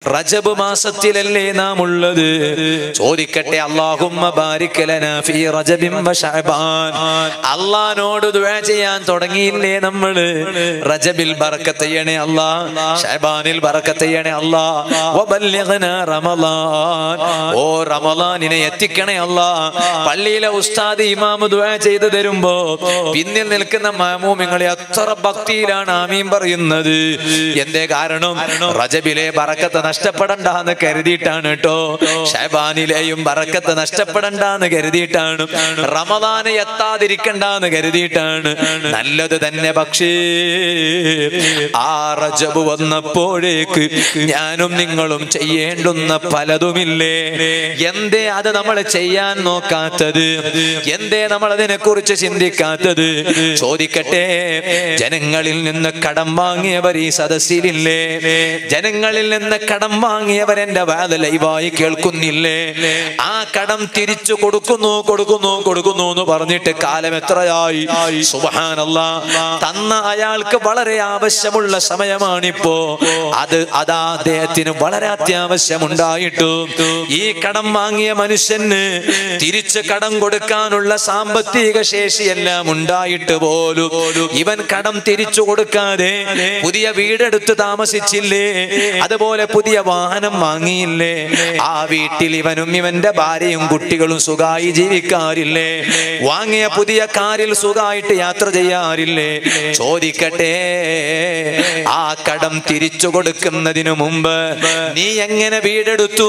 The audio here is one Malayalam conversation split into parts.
റജബ് മാസത്തിലല്ലേ നാം ഉള്ളത് ചോദിക്കട്ടെ അള്ളാഹുമ്മ ബാരിക്കലന ഫീ റജബിൻ വ ശഅബാൻ അള്ളാനോട് ദുആ ചെയ്യാൻ തുടങ്ങിയില്ലേ നമ്മള് റജബിൽ ബറക്കത്ത് ചെയ്യണേ അല്ലാ ശഅബാനിൽ ബറക്കത്ത് ചെയ്യണേ അല്ലാ വബല്ലിഗ്ന റമളാൻ ഓ റമളാനിനെ എത്തിക്കണേ അല്ലാ പള്ളിയിലെ ഉസ്താദ് ഇമാം ദുആ ചെയ്തു തരുമ്പോ പിന്നിൽ നിൽക്കുന്ന മാമൂമിങ്ങളെ അത്ര ഭക്തിയിലാണ് ആമീൻ പറയുന്നത് എന്തേ കാരണം റജബിലെ ബറക്കത്ത് നഷ്ടപ്പെടണ്ടെന്ന് കരുതിയിട്ടാണ് കേട്ടോ ഷഹബാനിലെയും ബറക്കത്ത് നഷ്ടപ്പെടണ്ടെന്ന് കരുതിയിട്ടാണ് റമദാന് എത്താതിരിക്കണ്ടെന്ന് കരുതിയിട്ടാണ് നല്ലത് തന്നെ പക്ഷേ ആ റജബ് വന്നപ്പോഴേക്ക് ഞാനും നിങ്ങളും ചെയ്യേണ്ടുന്ന പലതുമില്ലേ എന്തേ അത് നമ്മൾ ചെയ്യാൻ നോക്കാത്തത് എന്തേ നമ്മൾ അതിനെ കുറിച്ച് ചിന്തിക്കാത്തത് ചോദിക്കട്ടെ ജനങ്ങളിൽ നിന്ന് കടം വാങ്ങിയവർ ഈ സദസ്സിലില്ലേ ജനങ്ങളിൽ നിന്ന് കടം വാങ്ങിയവർ എന്റെ വാത ലൈവായി കേൾക്കുന്നില്ലേ ആ കടം തിരിച്ചു കൊടുക്കുന്നു കൊടുക്കുന്നു കൊടുക്കുന്നു എന്ന് പറഞ്ഞിട്ട് കാലം എത്രയായി സുബഹാനല്ല തന്ന അയാൾക്ക് വളരെ ആവശ്യമുള്ള സമയമാണിപ്പോ അത് അതാ അദ്ദേഹത്തിന് വളരെ അത്യാവശ്യമുണ്ടായിട്ടു ഈ കടം വാങ്ങിയ മനുഷ്യന് തിരിച്ച് കടം കൊടുക്കാനുള്ള സാമ്പത്തിക ശേഷിയെല്ലാം ഉണ്ടായിട്ട് പോലും ഇവൻ കടം തിരിച്ചു കൊടുക്കാതെ പുതിയ വീടെടുത്ത് താമസിച്ചില്ലേ അതുപോലെ പുതിയ വാഹനം വാങ്ങിയില്ലേ ആ വീട്ടിൽ ഇവനും ഇവന്റെ ഭാര്യയും കുട്ടികളും സുഖമായി ജീവിക്കാറില്ലേ വാങ്ങിയ പുതിയ കാറിൽ സുഖമായിട്ട് യാത്ര ചെയ്യാറില്ലേ ചോദിക്കട്ടെ ആ കടം തിരിച്ചു കൊടുക്കുന്നതിനു മുമ്പ് നീ എങ്ങനെ വീടെടുത്തു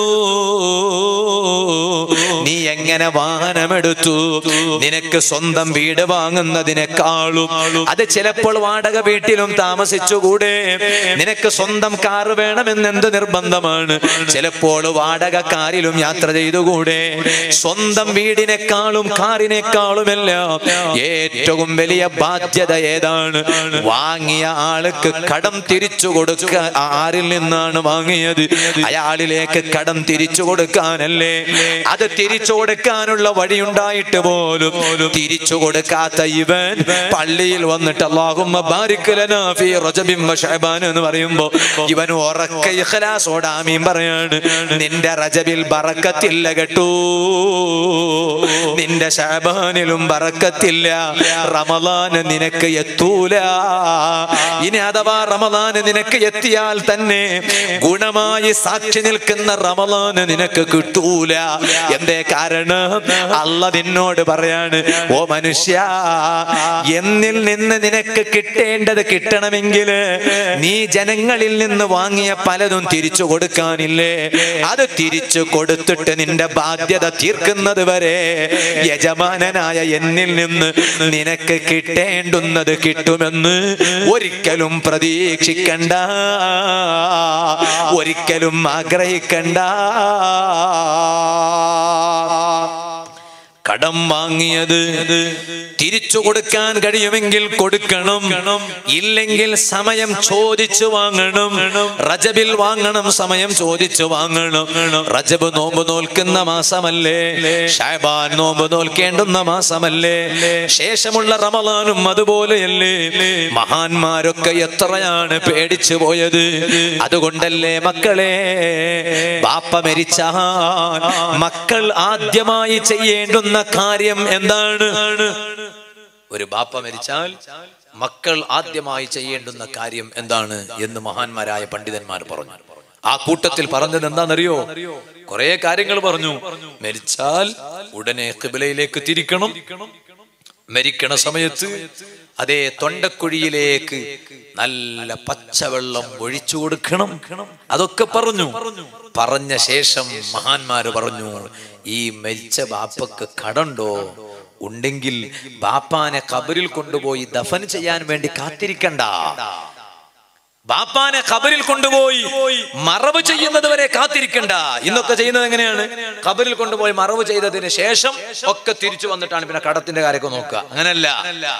നീ എങ്ങനെ വാഹനമെടുത്തു നിനക്ക് സ്വന്തം വീട് വാങ്ങുന്നതിനേക്കാളും അത് ചിലപ്പോൾ വാടക വീട്ടിലും താമസിച്ചുകൂടെ നിനക്ക് സ്വന്തം കാർ വേണമെന്ന് എന്ത് നിർബന്ധമാണ് ചിലപ്പോൾ വാടക കാറിലും യാത്ര ചെയ്തുകൂടെ സ്വന്തം വീടിനേക്കാളും കാറിനേക്കാളുമെല്ലാം ഏറ്റവും വലിയ ബാധ്യത ഏതാണ് വാങ്ങിയ ആൾക്ക് കടം തിരിച്ചു കൊടുക്ക ആരിൽ നിന്നാണ് വാങ്ങിയത് അയാളിലേക്ക് കടം തിരിച്ചു കൊടുക്കാനല്ലേ അത് തിരിച്ചു കൊടുക്കാനുള്ള വഴിയുണ്ടായിട്ട് പോലും തിരിച്ചു കൊടുക്കാത്ത ഇവൻ പള്ളിയിൽ വന്നിട്ട് അള്ളാഹുമ്മ ബാരിക്കലനാ ഫീ റജബിൻ വ ശഅബാൻ എന്ന് പറയുമ്പോ ഇവൻ ഉറക്ക ഇഖ്ലാസോട് ആമീൻ പറയാണ് നിന്റെ റജബിൽ ബറക്കത്തില്ല കേട്ടോ നിന്റെ ശഅബാനിലും ബറക്കത്തില്ല റമദാന് നിനക്ക് എത്തൂല ഇനി അഥവാ റമദാന് നിനക്ക് എത്തിയാൽ തന്നെ ഗുണമായി സാക്ഷി നിൽക്കുന്ന റമദാന് നിനക്ക് കിട്ടൂല എന്തേ കാരണം അല്ല നിന്നോട് പറയാണ് ഓ മനുഷ്യ എന്നിൽ നിന്ന് നിനക്ക് കിട്ടേണ്ടത് കിട്ടണമെങ്കിൽ നീ ജനങ്ങളിൽ നിന്ന് വാങ്ങിയ പലതും തിരിച്ചു കൊടുക്കാനില്ലേ അത് തിരിച്ചു കൊടുത്തിട്ട് നിന്റെ ബാധ്യത തീർക്കുന്നത് വരെ യജമാനനായ എന്നിൽ നിന്ന് നിനക്ക് കിട്ടേണ്ടുന്നത് കിട്ടുമെന്ന് ഒരിക്കലും പ്രതീക്ഷിക്കണ്ട ഒരിക്കലും ആഗ്രഹിക്കണ്ട കടം വാങ്ങിയത് തിരിച്ചു കൊടുക്കാൻ കഴിയുമെങ്കിൽ കൊടുക്കണം ഇല്ലെങ്കിൽ സമയം ചോദിച്ചു വാങ്ങണം റജബിൽ വാങ്ങണം സമയം ചോദിച്ചു വാങ്ങണം റജബ് നോമ്പ് നോൽക്കുന്ന മാസമല്ലേ ഷാബാൻ നോമ്പ് നോൽക്കേണ്ടുന്ന മാസമല്ലേ ശേഷമുള്ള റമദാനും അതുപോലെയല്ലേ മഹാന്മാരൊക്കെ എത്രയാണ് പേടിച്ചു പോയത് അതുകൊണ്ടല്ലേ മക്കളെ ബാപ്പ മരിച്ചാൽ മക്കൾ ആദ്യമായി ചെയ്യേണ്ടുന്ന കാര്യം എന്താണ് ഒരു ബാപ്പ മരിച്ചാൽ മക്കൾ ആദ്യമായി ചെയ്യേണ്ടുന്ന കാര്യം എന്താണ് എന്ന് മഹാന്മാരായ പണ്ഡിതന്മാർ പറഞ്ഞു ആ കൂട്ടത്തിൽ പറഞ്ഞത് എന്താണെന്നറിയോ കുറെ കാര്യങ്ങൾ പറഞ്ഞു മരിച്ചാൽ ഉടനെ കിബിലയിലേക്ക് തിരിക്കണം മരിക്കണ സമയത്ത് അതേ തൊണ്ടക്കുഴിയിലേക്ക് നല്ല പച്ചവെള്ളം ഒഴിച്ചു കൊടുക്കണം അതൊക്കെ പറഞ്ഞു പറഞ്ഞ ശേഷം മഹാന്മാര് പറഞ്ഞു ഈ മരിച്ച ബാപ്പക്ക് കടണ്ടോ ഉണ്ടെങ്കിൽ ബാപ്പാനെ കബറിൽ കൊണ്ടുപോയി ദഫൻ ചെയ്യാൻ വേണ്ടി കാത്തിരിക്കണ്ട ബാപ്പാനെ ഖബറിൽ കൊണ്ടുപോയി മറവ് ചെയ്യുന്നത് വരെ കാത്തിരിക്കണ്ട ഇന്നൊക്കെ ചെയ്യുന്നത് എങ്ങനെയാണ് ഖബറിൽ കൊണ്ടുപോയി മറവ് ചെയ്തതിന് ശേഷം ഒക്കെ തിരിച്ചു വന്നിട്ടാണ് പിന്നെ കടത്തിന്റെ കാര്യമൊക്കെ നോക്കുക അങ്ങനല്ല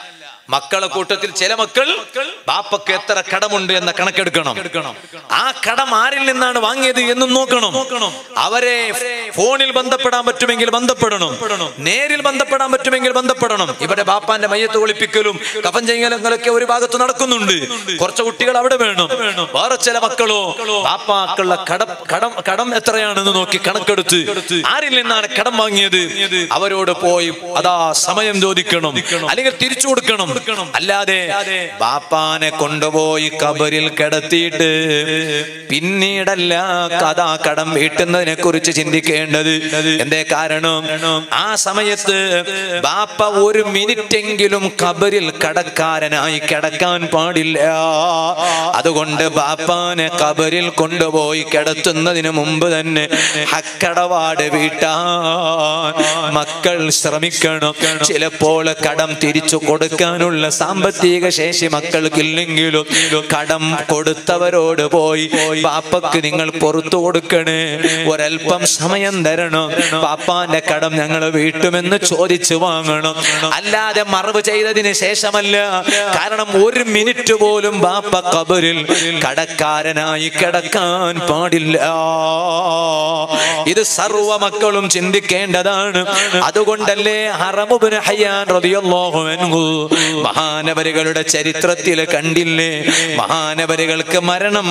മക്കളെ കൂട്ടത്തിൽ ചില മക്കൾ ബാപ്പക്ക് എത്ര കടമുണ്ട് എന്ന കണക്കെടുക്കണം ആ കടം ആരിൽ നിന്നാണ് വാങ്ങിയത് എന്നും നോക്കണം അവരെ ഫോണിൽ ബന്ധപ്പെടാൻ പറ്റുമെങ്കിൽ ബന്ധപ്പെടണം നേരിൽ ബന്ധപ്പെടാൻ പറ്റുമെങ്കിൽ ബന്ധപ്പെടണം ഇവിടെ ബാപ്പാന്റെ മയ്യത്ത് ഒളിപ്പിക്കലും കഫൻ ചെയ്യലങ്ങളൊക്കെ ഒരു ഭാഗത്ത് നടക്കുന്നുണ്ട് കുറച്ച് കുട്ടികൾ അവിടെ വേണം വേറെ ചില മക്കളോ ബാപ്പാക്കുള്ള കടം കടം കടം എത്രയാണെന്ന് നോക്കി കണക്കെടുത്ത് ആരിൽ നിന്നാണ് കടം വാങ്ങിയത് അവരോട് പോയി അതാ സമയം ചോദിക്കണം അല്ലെങ്കിൽ തിരിച്ചു കൊടുക്കണം അല്ലാതെ ബാപ്പാനെ കൊണ്ടുപോയി കബറിൽ കിടത്തിയിട്ട് പിന്നീടല്ല കഥ കടം വീട്ടുന്നതിനെ കുറിച്ച് ചിന്തിക്കേണ്ടത് എന്തേ കാരണം ആ സമയത്ത് ബാപ്പ ഒരു മിനിറ്റെങ്കിലും കബറിൽ കടക്കാരനായി കിടക്കാൻ പാടില്ല അതുകൊണ്ട് ബാപ്പാനെ കബറിൽ കൊണ്ടുപോയി കിടത്തുന്നതിന് മുമ്പ് തന്നെ ഹക്കടപാട് വീട്ടാൻ മക്കൾ ശ്രമിക്കണം ചിലപ്പോൾ കടം തിരിച്ചു കൊടുക്കാനുള്ള സാമ്പത്തിക ശേഷി മക്കൾക്കില്ലെങ്കിലും കടം കൊടുത്തവരോട് പോയി പാപ്പക്ക് നിങ്ങൾ പുറത്തു കൊടുക്കണേ ഒരൽപ്പം സമയം തരണം പാപ്പാന്റെ കടം ഞങ്ങൾ വീട്ടുമെന്ന് ചോദിച്ചു വാങ്ങണം അല്ലാതെ മറവ് ചെയ്തതിന് ശേഷമല്ല കാരണം ഒരു മിനിറ്റ് പോലും ബാപ്പ കബറിൽ കടക്കാരനായി കിടക്കാൻ പാടില്ല ഇത് സർവ മക്കളും ചിന്തിക്കേണ്ടതാണ് അതുകൊണ്ടല്ലേ ഹറമുബിന് ഹയ്യാൻ റളിയല്ലാഹു അൻഹു മഹാനവരുകളുടെ ചരിത്രത്തിൽ കണ്ടില്ലേ മഹാനവരുകൾക്ക് മരണം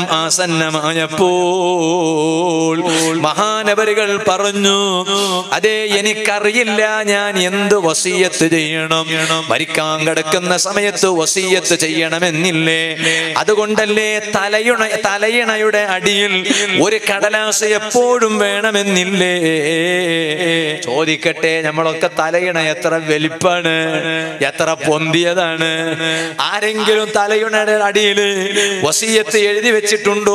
ആസന്നമായപ്പോൾ മഹാനവരുകൾ പറഞ്ഞു അതെ എനിക്കറിയില്ല ഞാൻ എന്ത് വസീയത്ത് ചെയ്യണം മരിക്കാൻ കിടക്കുന്ന സമയത്ത് വസീയത്ത് ചെയ്യണമെന്നില്ലേ അതുകൊണ്ടല്ലേ തലയുണ തലയിണയുടെ അടിയിൽ ഒരു കടലാസ് എപ്പോഴും വേണമെന്നില്ലേ ചോദിക്കട്ടെ നമ്മളൊക്കെ തലയിണ എത്ര വലിപ്പാണ് എത്ര പൊന്തിയതാണ് ആരെങ്കിലും തലയിണയുടെ അടിയിൽ വസീയത്ത് എഴുതി വെച്ചിട്ടുണ്ടോ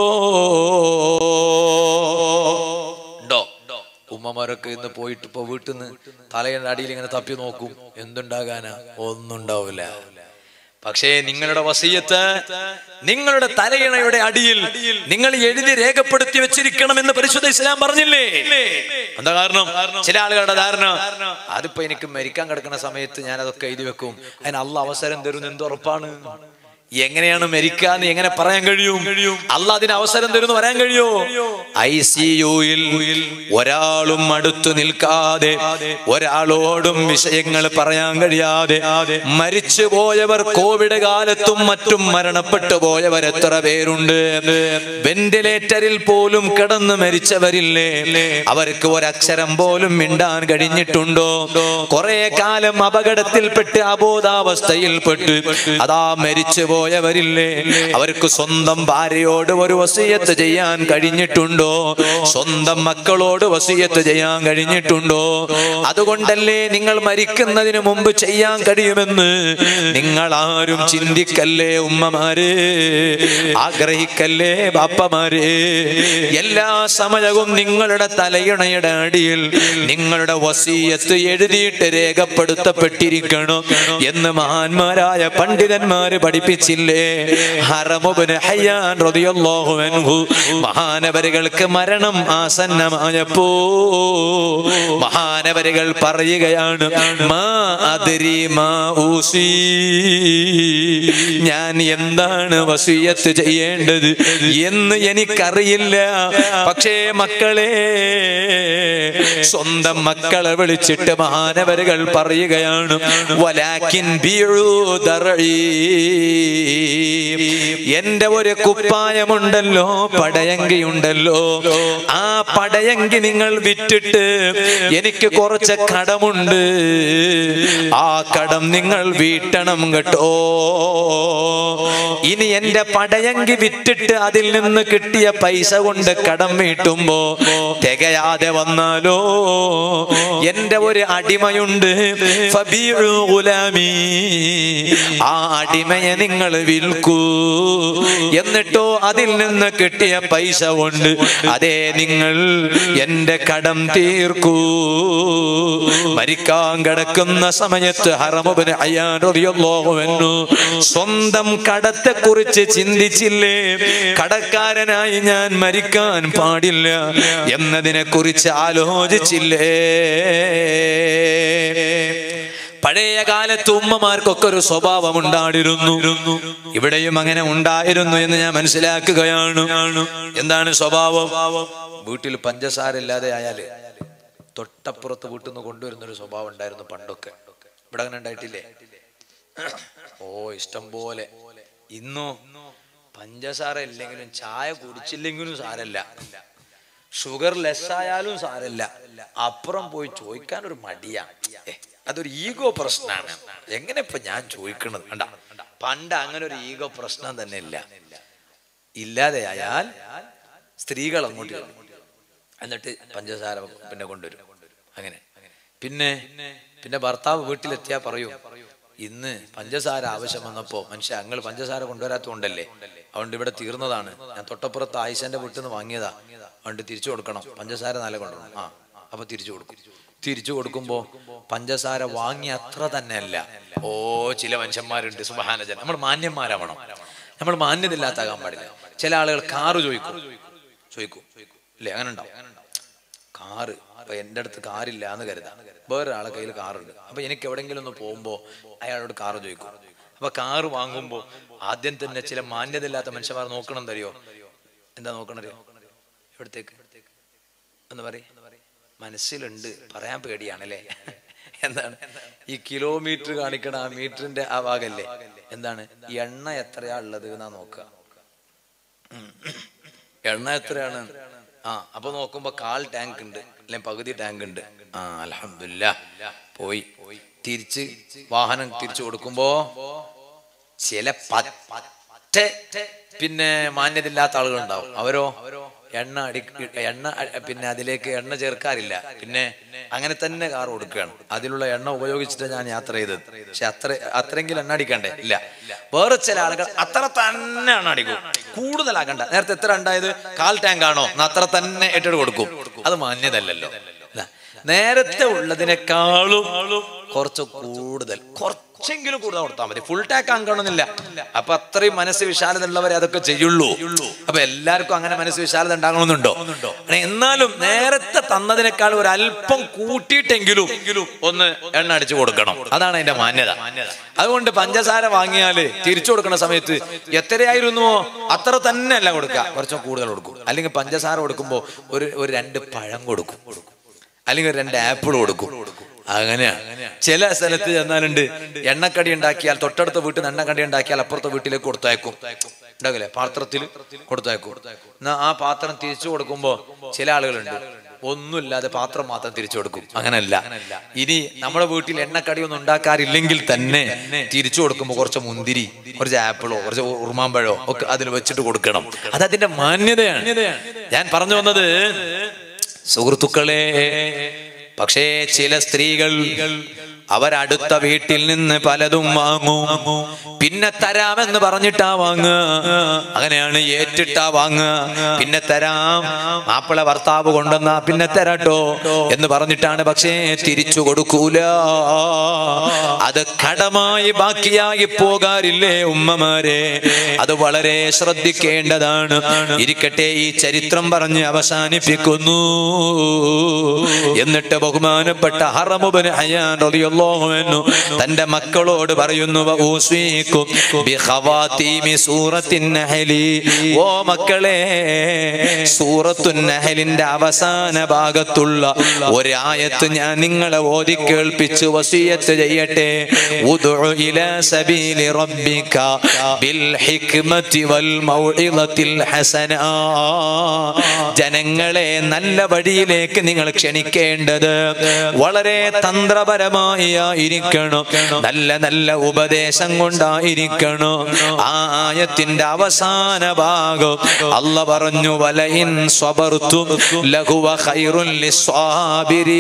ഉണ്ടോ ഉമ്മമാരൊക്കെ ഇന്ന് പോയിട്ട് ഇപ്പൊ വീട്ടിൽ നിന്ന് തലയുടെ അടിയിൽ ഇങ്ങനെ തപ്പി നോക്കും എന്തുണ്ടാകാനാ ഒന്നും ഉണ്ടാവില്ല പക്ഷേ നിങ്ങളുടെ വസീയത്ത് നിങ്ങളുടെ തലയിണയുടെ അടിയിൽ നിങ്ങൾ എഴുതി രേഖപ്പെടുത്തി വെച്ചിരിക്കണമെന്ന് പരിശുദ്ധ ഇസ്ലാം പറഞ്ഞില്ലേ എന്താ കാരണം ചില ആളുകളുടെ ധാരണ അതിപ്പോ എനിക്ക് മരിക്കാൻ കിടക്കുന്ന സമയത്ത് ഞാൻ അതൊക്കെ എഴുതി വെക്കും അതിന് അള്ള അവസരം തരുന്ന എന്ത് ഉറപ്പാണ് എങ്ങനെയാണ് മരിക്കാന്ന് എങ്ങനെ പറയാൻ കഴിയും അല്ല അതിന് അവസരം തരുന്നു പറയാൻ കഴിയോ ഐ സി യുയിൽ ഒരാളും അടുത്തു നിൽക്കാതെ ഒരാളോടും വിഷയങ്ങൾ പറയാൻ കഴിയാതെ മരിച്ചു പോയവർ കോവിഡ് കാലത്തും മറ്റും മരണപ്പെട്ടു പോയവർ എത്ര പേരുണ്ട് വെന്റിലേറ്ററിൽ പോലും കിടന്ന് മരിച്ചവരില്ലേ അവർക്ക് ഒരക്ഷരം പോലും മിണ്ടാൻ കഴിഞ്ഞിട്ടുണ്ടോ കുറെ കാലം അപകടത്തിൽപ്പെട്ട് അബോധാവസ്ഥയിൽപ്പെട്ട് അതാ മരിച്ചു പോയവരില്ലേ അവർക്ക് സ്വന്തം ഭാര്യയോട് ഒരു വസീയത്ത് ചെയ്യാൻ കഴിഞ്ഞിട്ടുണ്ടോ സ്വന്തം മക്കളോട് വസീയത്ത് ചെയ്യാൻ കഴിഞ്ഞിട്ടുണ്ടോ അതുകൊണ്ടല്ലേ നിങ്ങൾ മരിക്കുന്നതിന് മുമ്പ് ചെയ്യാൻ കഴിയുമെന്ന് നിങ്ങൾ ആരും ചിന്തിക്കല്ലേ ഉമ്മമാര് ആഗ്രഹിക്കല്ലേ ബാപ്പമാര് എല്ലാ സമയവും നിങ്ങളുടെ തലയിണയുടെ അടിയിൽ നിങ്ങളുടെ വസീയത്ത് എഴുതിയിട്ട് രേഖപ്പെടുത്തപ്പെട്ടിരിക്കണം എന്ന് മഹാന്മാരായ പണ്ഡിതന്മാര് പഠിപ്പിച്ചില്ലേ ഹറമുബിന് ഹയ്യാൻ റളിയല്ലാഹു അൻഹു മഹാനവരുകൾക്ക് മരണം ആസന്നമായപ്പോ മഹാനവരുകൾ പറയുകയാണ് മാ അദ്രി മാ ഊസി ഞാൻ എന്താണ് വസീയത്ത് ചെയ്യേണ്ടത് എന്ന് എനിക്കറിയില്ല പക്ഷേ മക്കളെ സ്വന്തം മക്കളെ വിളിച്ചിട്ട് മഹാനവരുകൾ പറയുകയാണ് വലാക്കിൻ ബിഉ ദർഈ എന്റെ ഒരു കുപ്പായമുണ്ടല്ലോ പടയങ്കിയുണ്ടല്ലോ ആ പടയങ്കി നിങ്ങൾ വിറ്റിട്ട് എനിക്ക് കുറച്ച് കടമുണ്ട് ആ കടം നിങ്ങൾ വീട്ടണം കേട്ടോ ഇനി എന്റെ പടയങ്കി വിറ്റിട്ട് അതിൽ നിന്ന് കിട്ടിയ പൈസ കൊണ്ട് കടം വീട്ടുമ്പോ തികയാതെ വന്നാലോ എന്റെ ഒരു അടിമയുണ്ട് ഫബീഉ ഗുലാമി ആ അടിമയെ നിങ്ങൾ വിൽക്കൂ എന്നിട്ടോ അതിൽ നിന്ന് കിട്ടിയ പൈസ കൊണ്ട് അതേ നിങ്ങൾ എന്റെ കടം തീർക്കൂ മരിക്കാൻ കിടക്കുന്ന സമയത്ത് ഹറമുബിന് അയ്യാനു സ്വന്തം കടത്തെ കുറിച്ച് ചിന്തിച്ചില്ലേ കടക്കാരനായി ഞാൻ മരിക്കാൻ പാടില്ല എന്നതിനെ കുറിച്ച് ആലോചിച്ചില്ലേ പഴയ കാലത്ത് ഉമ്മമാർക്കൊക്കെ ഒരു സ്വഭാവം ഉണ്ടായിരുന്നു ഇവിടെയും അങ്ങനെ ഉണ്ടായിരുന്നു എന്ന് ഞാൻ മനസ്സിലാക്കുകയാണ് എന്താണ് സ്വഭാവം വീട്ടിൽ പഞ്ചസാര ഇല്ലാതെ ആയാല് തൊട്ടപ്പുറത്ത് വീട്ടിൽ നിന്ന് കൊണ്ടുവരുന്ന ഒരു സ്വഭാവം ഉണ്ടായിരുന്നു പണ്ടൊക്കെ ഇവിടെ അങ്ങനെ ഉണ്ടായിട്ടില്ലേ ഓ ഇഷ്ടം പോലെ ഇന്നോ പഞ്ചസാര ഇല്ലെങ്കിലും ചായ കുടിച്ചില്ലെങ്കിലും സാരല്ല ഷുഗർ ലെസ് ആയാലും സാരല്ല അപ്പുറം പോയി ചോദിക്കാൻ ഒരു മടിയാണ് ഏ, അതൊരു ഈഗോ പ്രശ്നമാണ് എങ്ങനെ ഇപ്പൊ ഞാൻ ചോദിക്കണത് കണ്ട പണ്ട് അങ്ങനെ ഒരു ഈഗോ പ്രശ്നം തന്നെ ഇല്ല ഇല്ലാതെയായാൽ സ്ത്രീകൾ അങ്ങോട്ട് ചെല്ലും. എന്നിട്ട് പഞ്ചസാര പിന്നെ കൊണ്ടുവരും അങ്ങനെ പിന്നെ പിന്നെ ഭർത്താവ് വീട്ടിലെത്തിയാ പറയും ഇന്ന് പഞ്ചസാര ആവശ്യം വന്നപ്പോ മനുഷ്യ അങ്ങൾ പഞ്ചസാര കൊണ്ടുവരാത്തോണ്ടല്ലേ അതുകൊണ്ട് ഇവിടെ തീർന്നതാണ് ഞാൻ തൊട്ടപ്പുറത്ത് ആയിഷന്റെ വീട്ടിൽ നിന്ന് വാങ്ങിയതാ അതുകൊണ്ട് തിരിച്ചു കൊടുക്കണം പഞ്ചസാര നല്ല കൊണ്ടുവരണം ആ അപ്പൊ തിരിച്ചു കൊടുക്കും തിരിച്ചു കൊടുക്കുമ്പോ പഞ്ചസാര വാങ്ങിയ അത്ര തന്നെ അല്ല ഓ ചില മനുഷ്യന്മാരുണ്ട് സുബഹാനജൻ നമ്മൾ മാന്യന്മാരാവണം നമ്മൾ മാന്യതയില്ലാത്താകാൻ പാടില്ല ചില ആളുകൾ കാറ് ചോദിക്കും ചോദിക്കും ഇല്ലേ അങ്ങനെ ഉണ്ടാവും കാറ് അപ്പൊ എൻ്റെ അടുത്ത് കാറില്ല എന്ന് കരുതാം വേറൊരാളെ കയ്യിൽ കാറുണ്ട് അപ്പൊ എനിക്ക് എവിടെങ്കിലും ഒന്ന് പോകുമ്പോ അയാളോട് കാറ് ചോദിക്കും അപ്പൊ കാറ് വാങ്ങുമ്പോ ആദ്യം തന്നെ ചില മാന്യതയില്ലാത്ത മനുഷ്യന്മാർ നോക്കണം തരിയോ എന്താ നോക്കണറിയോ എവിടത്തേക്ക് എന്ന് പറയും മനസ്സിലുണ്ട് പറയാൻ പേടിയാണല്ലേ എന്താണ് ഈ കിലോമീറ്റർ കാണിക്കണ ആ മീറ്ററിന്റെ ആ ഭാഗല്ലേ എന്താണ് എണ്ണ എത്രയാ ഉള്ളത് എന്നാ നോക്കുക ഉം. എണ്ണ എത്രയാണ് ആ അപ്പൊ നോക്കുമ്പോ കാൽ ടാങ്ക് ഉണ്ട് അല്ലെങ്കിൽ പകുതി ടാങ്ക് ഉണ്ട് ആ അലഹമില്ല പോയി തിരിച്ച് വാഹനം തിരിച്ചു കൊടുക്കുമ്പോ ചില പറ്റ പിന്നെ മാന്യതയില്ലാത്ത ആളുകൾ ഉണ്ടാവും അവരോ എണ്ണ അടി എണ്ണ അ- പിന്നെ അതിലേക്ക് എണ്ണ ചേർക്കാറില്ല പിന്നെ അങ്ങനെ തന്നെ കാർ കൊടുക്കുകയാണ് അതിലുള്ള എണ്ണ ഉപയോഗിച്ചിട്ട് ഞാൻ യാത്ര ചെയ്തത് പക്ഷെ അത്ര അത്രയെങ്കിലും എണ്ണ അടിക്കണ്ടേ ഇല്ല വേറെ ചില ആളുകൾ അത്ര തന്നെ എണ്ണ അടിക്കും കൂടുതലാക്കണ്ട നേരത്തെ എത്ര ഉണ്ടായത് കാൽ ടാങ്ക് ആണോ എന്നാ അത്ര തന്നെ ഇട്ടിട്ട് കൊടുക്കും അത് മാന്യതല്ലല്ലോ അല്ല. നേരത്തെ ഉള്ളതിനേക്കാളും കുറച്ച് കൂടുതൽ കുറച്ചെങ്കിലും കൂടുതൽ കൊടുത്താൽ മതി ഫുൾ ടാക്ക് ആകണമെന്നില്ല അപ്പൊ അത്രയും മനസ്സ് വിശാലത ഉള്ളവരെ അതൊക്കെ ചെയ്യുള്ളൂ അപ്പൊ എല്ലാവർക്കും അങ്ങനെ മനസ്സ് വിശാലത ഉണ്ടാകണമെന്നുണ്ടോ എന്നാലും നേരത്തെ തന്നതിനേക്കാൾ ഒരു അല്പം കൂട്ടിയിട്ടെങ്കിലും ഒന്ന് എണ്ണ അടിച്ചു കൊടുക്കണം അതാണ് അതിന്റെ മാന്യത അതുകൊണ്ട് പഞ്ചസാര വാങ്ങിയാല് തിരിച്ചു കൊടുക്കുന്ന സമയത്ത് എത്രയായിരുന്നുവോ അത്ര തന്നെ അല്ല കൊടുക്കുക കുറച്ചും കൂടുതൽ കൊടുക്കും അല്ലെങ്കിൽ പഞ്ചസാര കൊടുക്കുമ്പോൾ ഒരു ഒരു രണ്ട് പഴം കൊടുക്കും അല്ലെങ്കിൽ ഒരു രണ്ട് ആപ്പിൾ കൊടുക്കും അങ്ങനെയാണ് ചില സ്ഥലത്ത് ചെന്നാലുണ്ട് എണ്ണക്കടി ഉണ്ടാക്കിയാൽ തൊട്ടടുത്ത വീട്ടിൽ നിന്ന് എണ്ണക്കടി ഉണ്ടാക്കിയാൽ അപ്പുറത്തെ വീട്ടിലേക്ക് കൊടുത്തയക്കും ഉണ്ടാകില്ലേ പാത്രത്തിൽ കൊടുത്തയക്കും എന്നാ ആ പാത്രം തിരിച്ചു കൊടുക്കുമ്പോ ചില ആളുകളുണ്ട് ഒന്നുമില്ലാതെ പാത്രം മാത്രം തിരിച്ചു കൊടുക്കും അങ്ങനല്ല ഇനി നമ്മുടെ വീട്ടിൽ എണ്ണക്കടി ഒന്നും ഉണ്ടാക്കാറില്ലെങ്കിൽ തന്നെ തിരിച്ചു കൊടുക്കുമ്പോൾ കുറച്ച് മുന്തിരി കുറച്ച് ആപ്പിളോ കുറച്ച് ഉറുമാമ്പഴോ ഒക്കെ അതിൽ വെച്ചിട്ട് കൊടുക്കണം അത് അതിന്റെ മാന്യതയാണ് ഞാൻ പറഞ്ഞു വന്നത് സുഹൃത്തുക്കളെ പക്ഷേ ചില സ്ത്രീകൾ അവരടുത്ത വീട്ടിൽ നിന്ന് പലതും വാങ്ങും പിന്നെ തരാമെന്ന് പറഞ്ഞിട്ടാ വാങ്ങുക അങ്ങനെയാണ് ഏറ്റിട്ടാ വാങ്ങുക പിന്നെ തരാം മാപ്പിള ഭർത്താവ് കൊണ്ടുവന്നാ പിന്നെ തരാട്ടോ എന്ന് പറഞ്ഞിട്ടാണ് പക്ഷേ തിരിച്ചു കൊടുക്കൂല അത് കടമായി ബാക്കിയായി പോകാറില്ലേ ഉമ്മമാരെ അത് വളരെ ശ്രദ്ധിക്കേണ്ടതാണ് ഇരിക്കട്ടെ ഈ ചരിത്രം പറഞ്ഞ് അവസാനിപ്പിക്കുന്നു എന്നിട്ട് ബഹുമാനപ്പെട്ട ഹറമുബന് ഹയാൻ റളിയല്ലാഹു അൻഹു തന്റെ മക്കളോട് പറയുന്നു വഊസീകും ബിഖവാതീമി സൂറത്തിൻ നഹലി ഓ മക്കളെ സൂറത്തുൻ നഹലിന്റെ അവസാന ഭാഗത്തുള്ള ഒരു ആയത്ത് ഞാൻ നിങ്ങളെ ഓതി കേൾപ്പിച്ച് വസിയത്ത് ചെയ്യട്ടെ ഉദ്ഉ ഇലാ സബീലി റബ്ബിക ബിൽ ഹിക്മതി വൽ മൗഇദത്തിൽ ഹസന ജനങ്ങളെ നല്ല വഴിയിലേക്ക് നിങ്ങൾ ക്ഷണിക്കേണ്ടത് വളരെ തന്ത്രപരമായി ആയിരിക്കണം നല്ല നല്ല ഉപദേശം കൊണ്ടായിരിക്കണം ആ ആയത്തിന്റെ അവസാന ഭാഗം അല്ല പറഞ്ഞു വലയിൻ സ്വബർത്തു ലഘുവ ഖൈറുൻ ലിസ്വാബിരീൻ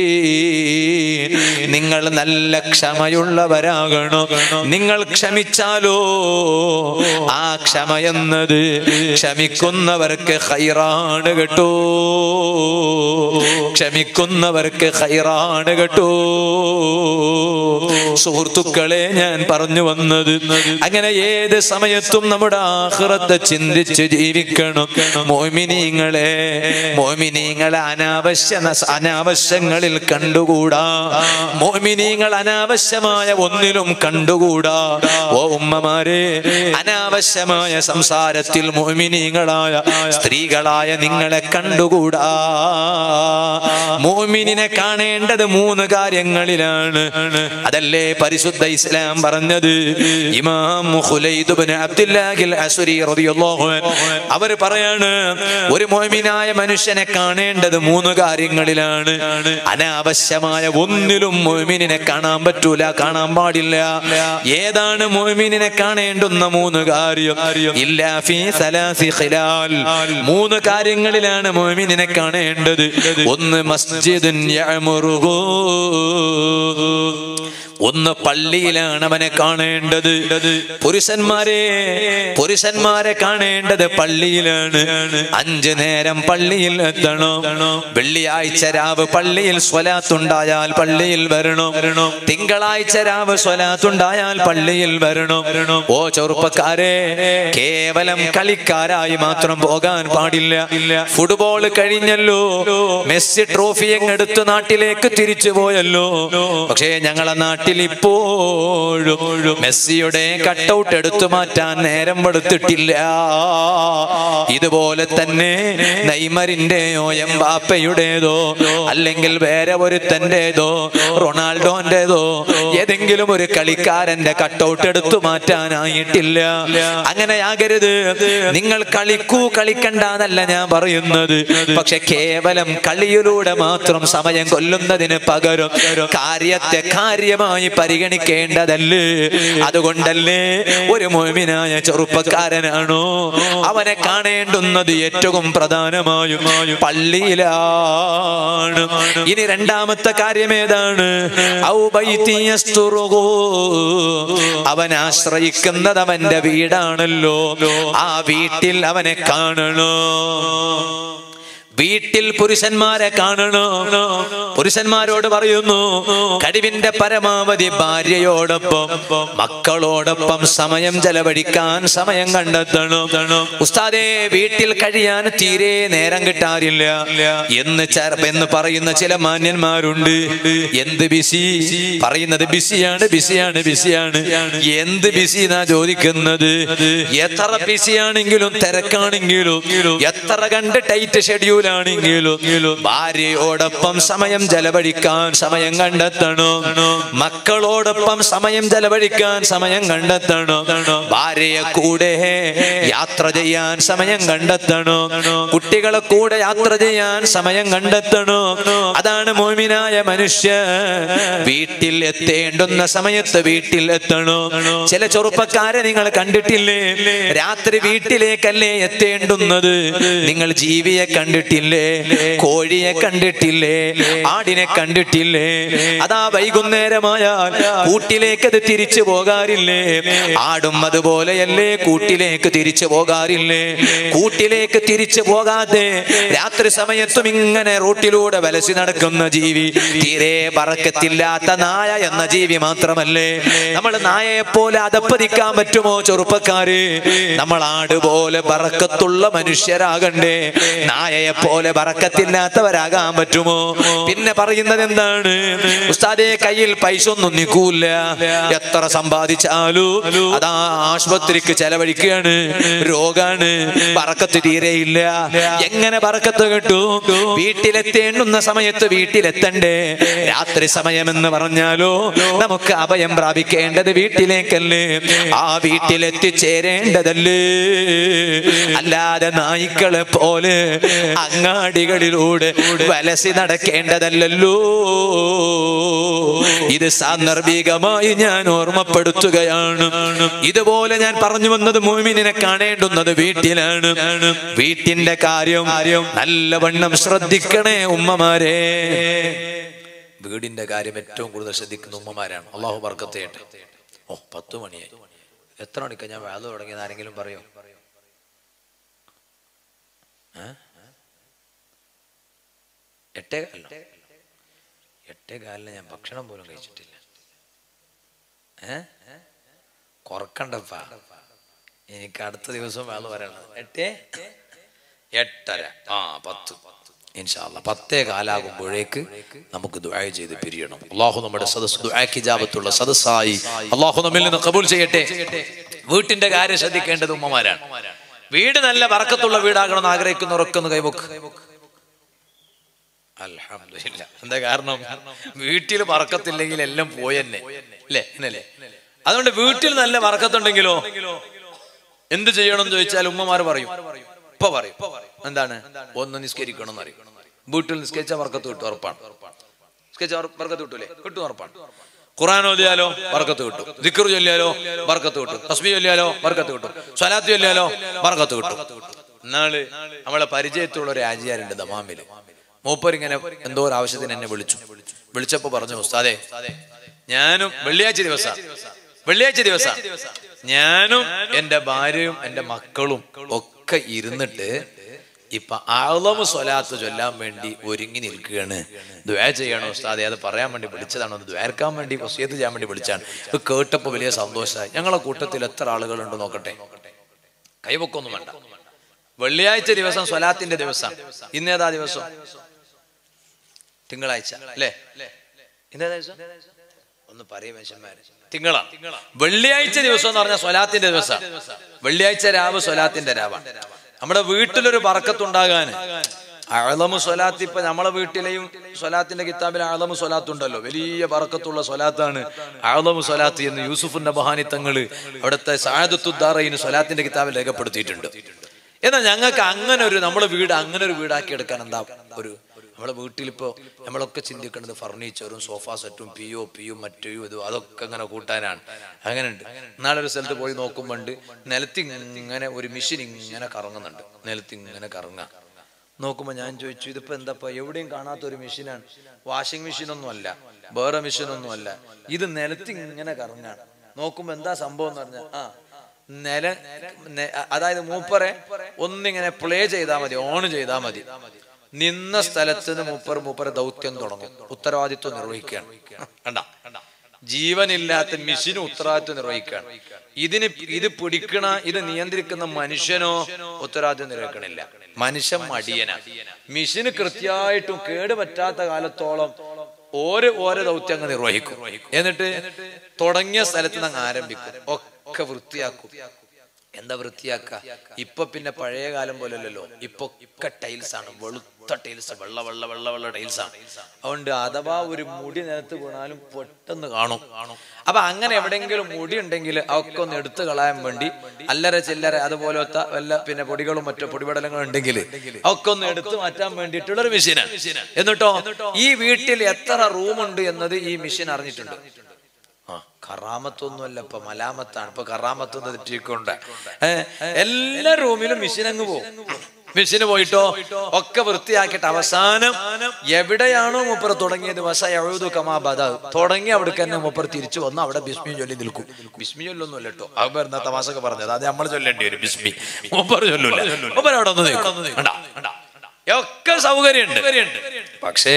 നിങ്ങൾ നല്ല ക്ഷമയുള്ളവരാകണം നിങ്ങൾ ക്ഷമിച്ചാലോ ആ ക്ഷമ എന്നത് ക്ഷമിക്കുന്നവർക്ക് ഖൈറാണ് കേട്ടോ ക്ഷമിക്കുന്നവർക്ക് ഖൈറാണ് കേട്ടോ സുഹൃത്തുക്കളെ ഞാൻ പറഞ്ഞു വന്നത് അങ്ങനെ ഏത് സമയത്തും നമ്മുടെ ആഹ്റത്തെ ചിന്തിച്ച് ജീവിക്കണം മോമിനീങ്ങളെ മോമിനീങ്ങളെ അനാവശ്യ നസ- അനാവശ്യങ്ങളിൽ കണ്ടുകൂടാ മോമിനീങ്ങൾ അനാവശ്യമായ ഒന്നിലും കണ്ടുകൂടാ ഓ ഉമ്മമാരെ അനാവശ്യമായ സംസാരത്തിൽ മോമിനീങ്ങളായ സ്ത്രീകളായ നിങ്ങളെ കണ്ടുകൂടാ മോമിനിനെ കാണേണ്ടത് മൂന്ന് കാര്യങ്ങളിലാണ് അതല്ലേ പരിശുദ്ധ ഇസ്ലാം പറഞ്ഞത് ഇമാം ഖുലൈദ് ഇബ്നു അബ്ദുല്ലാഹിൽ അസ്വരി റളിയല്ലാഹു അൻഹു അവർ പറയാണ് ഒരു മോമിനായ മനുഷ്യനെ കാണേണ്ടത് മൂന്ന് കാര്യങ്ങളിലാണ് അനാവശ്യമായ ഒന്നിലും മോമിനിനെ കാണാൻ പറ്റൂല കാണാൻ പാടില്ല ഏതാണ് മോമിനിനെ കാണേണ്ടുന്ന മൂന്ന് കാര്യം ഇല്ല ഫീ സലാസി ഖിലാൽ മൂന്ന് കാര്യങ്ങളിലാണ് മോമിനിനെ കാണേണ്ടത് ഒന്ന് മസ്ജിദുൻ യഅമുറുഹു ഒന്ന് പള്ളിയിലാണ് അവനെ കാണേണ്ടത് പുരുഷന്മാരെ പുരുഷന്മാരെ കാണേണ്ടത് പള്ളിയിലാണ് അഞ്ചു നേരം പള്ളിയിൽ എത്തണം വെള്ളിയാഴ്ച രാവ് പള്ളിയിൽ സ്വലാത്തുണ്ടായാൽ പള്ളിയിൽ വരണം തിങ്കളാഴ്ച രാവ് സ്വലാത്തുണ്ടായാൽ പള്ളിയിൽ വരണം ഓ ചെറുപ്പക്കാരെ കേവലം കളിക്കാരായി മാത്രം പോകാൻ പാടില്ല ഫുട്ബോൾ കഴിഞ്ഞല്ലോ മെസ്സി ട്രോഫി എടുത്ത് നാട്ടിലേക്ക് തിരിച്ചു പോയല്ലോ പക്ഷേ ഞങ്ങളെ നാട്ടിൽ ഇപ്പോഴും മെസ്സിയുടെ കട്ടൗട്ട് എടുത്തു മാറ്റാൻ നേരം എടുത്തിട്ടില്ല ഇതുപോലെ തന്നെ നെയ്മറിന്റെയോ എംബാപ്പയുടേതോ അല്ലെങ്കിൽ വേറെ ഒരുത്തന്റേതോ റൊണാൾഡോന്റേതോ ഏതെങ്കിലും ഒരു കളിക്കാരന്റെ കട്ടൗട്ട് എടുത്തു മാറ്റാനായിട്ടില്ല അങ്ങനെയാകരുത് നിങ്ങൾ കളിക്കൂ കളിക്കണ്ടെന്നല്ല ഞാൻ പറയുന്നത് പക്ഷെ കേവലം കളിയിലൂടെ മാത്രം സമയം കൊല്ലുന്നതിന് പകരം കാര്യത്തെ കാര്യമായി പരിഗണിക്കേണ്ടതല്ലേ അതുകൊണ്ടല്ലേ ഒരു മോമിനായ ചെറുപ്പക്കാരനാണോ അവനെ കാണേണ്ടുന്നത് ഏറ്റവും പ്രധാനമായും പള്ളിയിലാണ് ഇനി രണ്ടാമത്തെ കാര്യം ഏതാണ് ഔ ബൈത്തി യസ്തുറുഹു. അവൻ ആശ്രയിക്കുന്നത് അവന്റെ വീടാണല്ലോ ആ വീട്ടിൽ അവനെ കാണണോ വീട്ടിൽ പുരുഷന്മാരെ കാണണോ പുരുഷന്മാരോട് പറയുന്നു കഴിവിന്റെ പരമാവധി ഭാര്യയോടൊപ്പം മക്കളോടൊപ്പം സമയം ചെലവഴിക്കാൻ സമയം കണ്ടെത്തണം ഉസ്താദേ വീട്ടിൽ കഴിയാൻ തീരെ നേരം കിട്ടാറില്ല എന്ന് ചര- എന്ന് പറയുന്ന ചില മാന്യന്മാരുണ്ട് എന്ത് ബിസി പറയുന്നത് ബിസിയാണ് ബിസിയാണ് ബിസിയാണ് എന്ത് ബിസി എന്നാ ചോദിക്കുന്നത് എത്ര ബിസിയാണെങ്കിലും തിരക്കാണെങ്കിലും എത്ര കണ്ട് ടൈറ്റ് ഷെഡ്യൂൾ ആണെങ്കിലും ഭാര്യയോടൊപ്പം സമയം ചെലവഴിക്കാൻ സമയം കണ്ടെത്തണം മക്കളോടൊപ്പം സമയം ചെലവഴിക്കാൻ സമയം കണ്ടെത്തണം ഭാര്യയെ കൂടെ യാത്ര ചെയ്യാൻ സമയം കണ്ടെത്തണം കുട്ടികളെ കൂടെ യാത്ര ചെയ്യാൻ സമയം കണ്ടെത്തണം അതാണ് മോമിനായ മനുഷ്യ വീട്ടിൽ എത്തേണ്ടുന്ന സമയത്ത് വീട്ടിൽ എത്തണം ചില ചെറുപ്പക്കാരെ നിങ്ങൾ കണ്ടിട്ടില്ലേ രാത്രി വീട്ടിലേക്കല്ലേ എത്തേണ്ടുന്നത് നിങ്ങൾ ജീവിയെ കണ്ടിട്ടില്ലേ കോഴിയെ കണ്ടിട്ടില്ലേ ആടിനെ കണ്ടിട്ടില്ലേ അതാ വൈകുന്നേരമായാൽ കൂട്ടിലേക്ക് അത് തിരിച്ചു പോകാറില്ലേ ആടും അതുപോലെയല്ലേ കൂട്ടിലേക്ക് തിരിച്ചു പോകാറില്ലേ കൂട്ടിലേക്ക് തിരിച്ചു പോകാതെ രാത്രി സമയത്തും ഇങ്ങനെ റോട്ടിലൂടെ വലസി നടക്കുന്ന ജീവി തീരെ പറക്കത്തില്ലാത്ത നായ എന്ന ജീവി മാത്രമല്ലേ നമ്മൾ നായയെ പോലെ അതപ്പതിക്കാൻ പറ്റുമോ ചെറുപ്പക്കാര് നമ്മൾ ആട് പോലെ ബറക്കത്തുള്ള മനുഷ്യരാകണ്ടേ നായയെ പോലെ ബറക്കത്തില്ലാത്തവരാകാൻ പറ്റുമോ പിന്നെ പറയുന്നത് എന്താണ് ഉസ്താദെ കയ്യിൽ പൈസ ഒന്നും നിൽക്കൂല എത്ര സമ്പാദിച്ചാലും അതാ ആശുപത്രിക്ക് ചെലവഴിക്കുകയാണ് രോഗാണ് പറക്കത്ത് തീരെയില്ല എങ്ങനെ പറക്കത്ത് കിട്ടും വീട്ടിലെത്തേണ്ടുന്ന സമയത്ത് വീട്ടിലെത്തണ്ടേ രാത്രി സമയമെന്ന് പറഞ്ഞാലോ നമുക്ക് അഭയം പ്രാപിക്കേണ്ടത് വീട്ടിലേക്കല്ലേ ആ വീട്ടിലെത്തിച്ചേരേണ്ടതല്ലേ അല്ലാതെ നായ്ക്കളെ പോലെ അങ്ങാടികളിലൂടെ വലസി നടക്കേണ്ടതല്ലല്ലോ ഇത് സാന്ദർഭികമായി ഞാൻ ഓർമ്മപ്പെടുത്തുകയാണ് ഇതുപോലെ ഞാൻ പറഞ്ഞു വന്നത് മോമിനെ കാണേണ്ടുന്നത് വീട്ടിലാണ് വീട്ടിന്റെ കാര്യം നല്ലവണ്ണം ശ്രദ്ധിക്കണേ ഉമ്മമാരെ വീടിന്റെ കാര്യം ഏറ്റവും കൂടുതൽ ശ്രദ്ധിക്കുന്ന ഉമ്മമാരാണ് അള്ളാഹു വർക്കത്തേട്ടെ ഓ പത്ത് മണിയായി എത്ര മണിക്കാ ഞാൻ വേല തുടങ്ങിയത് ആരെങ്കിലും പറയോ ഏ? എട്ടേ അല്ല എട്ടേ കാലിന് ഞാൻ ഭക്ഷണം പോലും കഴിച്ചിട്ടില്ല ഏ കുറക്കണ്ടപ്പാ എനിക്ക് അടുത്ത ദിവസം വേള വരണം എട്ടേ എട്ടര ആ പത്ത് ഇൻഷാല്ല പത്തേ കാലാകുമ്പോഴേക്ക് നമുക്ക് ദുആ ചെയ്ത് പിരിയണം അള്ളാഹു നമ്മുടെ സദസ് ദുആക്ക് ഇജാബത്തുള്ള സദസ്സായി അള്ളാഹു നമ്മിൽ നിന്ന് കബൂൽ ചെയ്യട്ടെ വീട്ടിന്റെ കാര്യം ശ്രദ്ധിക്കേണ്ടത് ഉമ്മമാരാണ് വീട് നല്ല വറക്കത്തുള്ള വീടാകണമെന്ന് ആഗ്രഹിക്കുന്നവരൊക്കെ ഒന്ന് കൈവക്ക് അൽഹംദുലില്ല എന്താ കാരണം വീട്ടിൽ പറക്കത്തില്ലെങ്കിൽ എല്ലാം പോയെന്നെ അല്ലേ എന്നല്ലേ അതുകൊണ്ട് വീട്ടിൽ നല്ല വറക്കത്തുണ്ടെങ്കിലോ എന്ത് ചെയ്യണം എന്ന് ചോദിച്ചാൽ ഉമ്മമാർ പറയും ഇപ്പൊ പറയും എന്താണ് ഒന്ന് നിസ്കരിക്കണം എന്ന് അറിയും വീട്ടിൽ നിസ്കരിച്ച വർക്കത്ത് കിട്ടും ഉറപ്പാണ് നിസ്കരിച്ച വർക്കത്ത് കിട്ടൂലേ കിട്ടും ഉറപ്പാണ് ഖുറാൻ ഓതിയാലോ വർക്കത്ത് കിട്ടും ദിക്കർ ചൊല്ലിയാലോ വർക്കത്ത് കിട്ടും തസ്മി ചൊല്ലിയാലോ വർക്കത്ത് കിട്ടും സ്വലാത്ത് ചൊല്ലിയാലോ വർക്കത്ത് കിട്ടും എന്നാള് നമ്മളെ പരിചയത്തുള്ള ഒരു ആജിയാരുണ്ട് ദമാമില് മൂപ്പരിങ്ങനെ എന്തോ ഒരു ആവശ്യത്തിന് എന്നെ വിളിച്ചു വിളിച്ചപ്പോ പറഞ്ഞു ഉസ്താദേ ഞാനും വെള്ളിയാഴ്ച ദിവസം വെള്ളിയാഴ്ച ദിവസം ഞാനും എന്റെ ഭാര്യയും എന്റെ മക്കളും ഒക്കെ ഇരുന്നിട്ട് ഇപ്പൊ ആളമ സ്വലാത്ത് ചൊല്ലാൻ വേണ്ടി ഒരുങ്ങി നിൽക്കുകയാണ് ദ്വേ ചെയ്യണോ ഉസ്താദെ അത് പറയാൻ വേണ്ടി വിളിച്ചതാണോ അത് ദ്വേർക്കാൻ വേണ്ടി വസിയത്ത് ചെയ്യാൻ വേണ്ടി വിളിച്ചാണ് ഇത് കേട്ടപ്പോ വലിയ സന്തോഷമായി ഞങ്ങളെ കൂട്ടത്തിൽ എത്ര ആളുകളുണ്ട് നോക്കട്ടെ കൈവക്കൊന്നും വേണ്ട വെള്ളിയാഴ്ച ദിവസം സ്വലാത്തിന്റെ ദിവസം ഇന്നേതാ ദിവസം തിങ്കളാഴ്ച അല്ലേ ഇന്നേതാ ദിവസം ഒന്ന് പറയും മനുഷ്യന്മാര് തിങ്കളാണ് വെള്ളിയാഴ്ച ദിവസം എന്ന് പറഞ്ഞാൽ സ്വലാത്തിന്റെ ദിവസം വെള്ളിയാഴ്ച രാവ് സ്വലാത്തിന്റെ രാവാണ് നമ്മുടെ വീട്ടിലൊരു പറക്കത്തുണ്ടാകാൻ അളമു സ്വലാത്ത് ഇപ്പൊ നമ്മളെ വീട്ടിലെയും സ്വലാത്തിന്റെ കിതാബിൽ അളമു സ്വലാത്ത് ഉണ്ടല്ലോ വലിയ പറക്കത്തുള്ള സ്വലാത്താണ് അളമു സ്വലാത്ത് എന്ന് യൂസുഫ് നബഹാനി തങ്ങള് അവിടുത്തെ സായദത്തുദ്ദാറയിന് സ്വലാത്തിന്റെ കിതാബിൽ രേഖപ്പെടുത്തിയിട്ടുണ്ട് എന്നാൽ ഞങ്ങൾക്ക് അങ്ങനെ ഒരു നമ്മുടെ വീട് അങ്ങനെ ഒരു വീടാക്കി എടുക്കാൻ എന്താ ഒരു നമ്മളെ വീട്ടിലിപ്പോ നമ്മളൊക്കെ ചിന്തിക്കുന്നത് ഫർണിച്ചറും സോഫ സെറ്റും പിയോ പിയും മറ്റേയും ഇതും അതൊക്കെ അങ്ങനെ കൂട്ടാനാണ് അങ്ങനെ ഉണ്ട് നാളെ ഒരു സ്ഥലത്ത് പോയി നോക്കുമ്പോണ്ട് നിലത്തി ഇങ്ങനെ ഒരു മെഷീൻ ഇങ്ങനെ കറങ്ങുന്നുണ്ട് നിലത്തി ഇങ്ങനെ കറങ്ങാം നോക്കുമ്പോൾ ഞാൻ ചോദിച്ചു ഇതിപ്പോ എന്താപ്പ എവിടെയും കാണാത്ത ഒരു മെഷീനാണ് വാഷിംഗ് മെഷീൻ ഒന്നും അല്ല വേറെ മെഷീൻ ഒന്നും അല്ല ഇത് നിലത്തി ഇങ്ങനെ കറങ്ങാണ് നോക്കുമ്പോ എന്താ സംഭവം എന്ന് പറഞ്ഞാൽ ആ നില നെ- അതായത് മൂപ്പറെ ഒന്നിങ്ങനെ പ്ലേ ചെയ്താൽ മതി ഓൺ ചെയ്താൽ മതി നിന്ന സ്ഥലത്ത് നിന്ന് മൂപ്പർ മൂപ്പറെ ദൗത്യം തുടങ്ങും ഉത്തരവാദിത്വം നിർവഹിക്കുകയാണ് കണ്ട ജീവനില്ലാത്ത മിഷിന് ഉത്തരവാദിത്വം നിർവഹിക്കുകയാണ് ഇതിന് ഇത് പിടിക്കണ ഇത് നിയന്ത്രിക്കുന്ന മനുഷ്യനോ ഉത്തരവാദിത്വം നിർവഹിക്കണില്ല മനുഷ്യൻ മടിയനാ മിഷിന് കൃത്യമായിട്ടും കേട് പറ്റാത്ത കാലത്തോളം ഓരോ ഓരോ ദൗത്യം അങ്ങ് നിർവഹിക്കും എന്നിട്ട് തുടങ്ങിയ സ്ഥലത്ത് നിന്ന് അങ്ങ് ആരംഭിക്കും ഒക്കെ വൃത്തിയാക്കും എന്താ വൃത്തിയാക്ക ഇപ്പൊ പിന്നെ പഴയ കാലം പോലല്ലോ ഇപ്പൊ ഒക്കെ ടൈൽസ് ആണ് വെളുത്ത ടൈൽസ് വെള്ള വെള്ള വെള്ള വെള്ള ടൈൽസ് ആണ് അതുകൊണ്ട് അഥവാ ഒരു മുടി നിലത്ത് വീണാലും പെട്ടെന്ന് കാണും അപ്പൊ അങ്ങനെ എവിടെയെങ്കിലും മുടി ഉണ്ടെങ്കിൽ അതൊക്കെ ഒന്ന് എടുത്തു കളയാൻ വേണ്ടി അല്ലറ ചില്ലറ അതുപോലത്തെ വല്ല പിന്നെ പൊടികളും മറ്റോ പൊടിപടലങ്ങളും ഉണ്ടെങ്കിൽ അതൊക്കെ ഒന്ന് എടുത്തു മാറ്റാൻ വേണ്ടിയിട്ടുള്ള ഒരു മെഷീനാണ് എന്നിട്ടോ ഈ വീട്ടിൽ എത്ര റൂമുണ്ട് എന്നത് ഈ മെഷീൻ അറിഞ്ഞിട്ടുണ്ട് ആ കറാമത്തൊന്നുമല്ല ഇപ്പൊ മലാമത്താണ് ഇപ്പൊ കറാമത്തൊന്ന് തെറ്റിക്കൊണ്ട് എല്ലാ റൂമിലും മെഷീൻ അങ്ങ് പോകും മെഷീന് പോയിട്ടോ ഒക്കെ വൃത്തിയാക്കിയിട്ട് അവസാനം എവിടെയാണോ മൂപ്പർ തുടങ്ങിയത് വസ എഴുതു കമാബാദ തുടങ്ങി അവിടെ തന്നെ മൂപ്പർ തിരിച്ചു വന്ന് അവിടെ ബിസ്മി ചൊല്ലി നിൽക്കും ബിസ്മി ചൊല്ലൊന്നും അല്ല കേട്ടോ അത് വരുന്ന തമാശക്ക് പറഞ്ഞത് അത് നമ്മൾ ചൊല്ലേണ്ടി വരും ബിസ്മി മൂപ്പർ ചൊല്ലൂല മൂപ്പർ അവിടെ ഒന്ന് നിൽക്കും കണ്ടാ, കണ്ടാ. ഒക്കെ സൗകര്യമുണ്ട് പക്ഷേ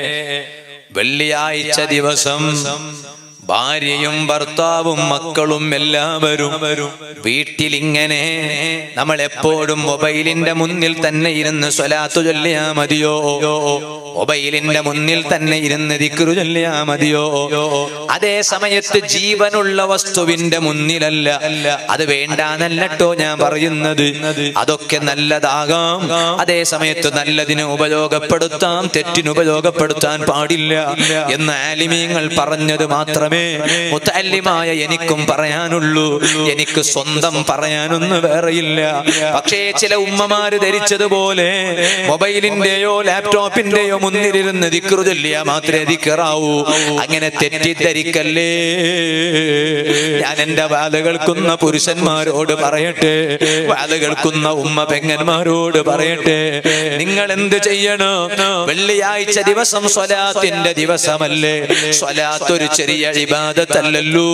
വെള്ളിയാഴ്ച ദിവസം ഭാര്യയും ഭർത്താവും മക്കളും എല്ലാവരും വീട്ടിലിങ്ങനെ നമ്മൾ എപ്പോഴും മൊബൈലിന്റെ മുന്നിൽ തന്നെ ഇരുന്ന് സ്വലാത്തു ചൊല്ലിയാ മതിയോ മൊബൈലിന്റെ മുന്നിൽ തന്നെ ഇരുന്ന് ദിക്റു ചൊല്ലിയാ മതിയോ അതേ സമയത്ത് ജീവനുള്ള വസ്തുവിന്റെ മുന്നിലല്ല അത് വേണ്ടാന്നല്ലട്ടോ ഞാൻ പറയുന്നത് അതൊക്കെ നല്ലതാകാം അതേ സമയത്ത് നല്ലതിന് ഉപയോഗപ്പെടുത്താം തെറ്റിന് ഉപയോഗപ്പെടുത്താൻ പാടില്ല എന്ന് ആലിമീങ്ങൾ പറഞ്ഞത് മാത്രമേ മുത്തല്ലിമായ എനിക്കും പറയാനുള്ളൂ എനിക്ക് സ്വന്തം പറയാനൊന്നും വേറെയില്ല പക്ഷേ ചില ഉമ്മമാര് ധരിച്ചതുപോലെ മൊബൈലിന്റെയോ ലാപ്ടോപ്പിന്റെയോ മുന്നിലിരുന്ന് ദിക്റു ചൊല്ലിയാ മാത്രമേ ദിക്കറാവൂ അങ്ങനെ തെറ്റിദ്ധരിക്കല്ലേ ഞാൻ എന്റെ വാല കേൾക്കുന്ന പുരുഷന്മാരോട് പറയട്ടെ വാല കേൾക്കുന്ന ഉമ്മ പെങ്ങന്മാരോട് പറയട്ടെ നിങ്ങൾ എന്ത് ചെയ്യണം വെള്ളിയാഴ്ച ദിവസം സ്വലാത്തിന്റെ ദിവസമല്ലേ സ്വലാത്ത് ഒരു ചെറിയ ഇബാദത്തല്ലല്ലോ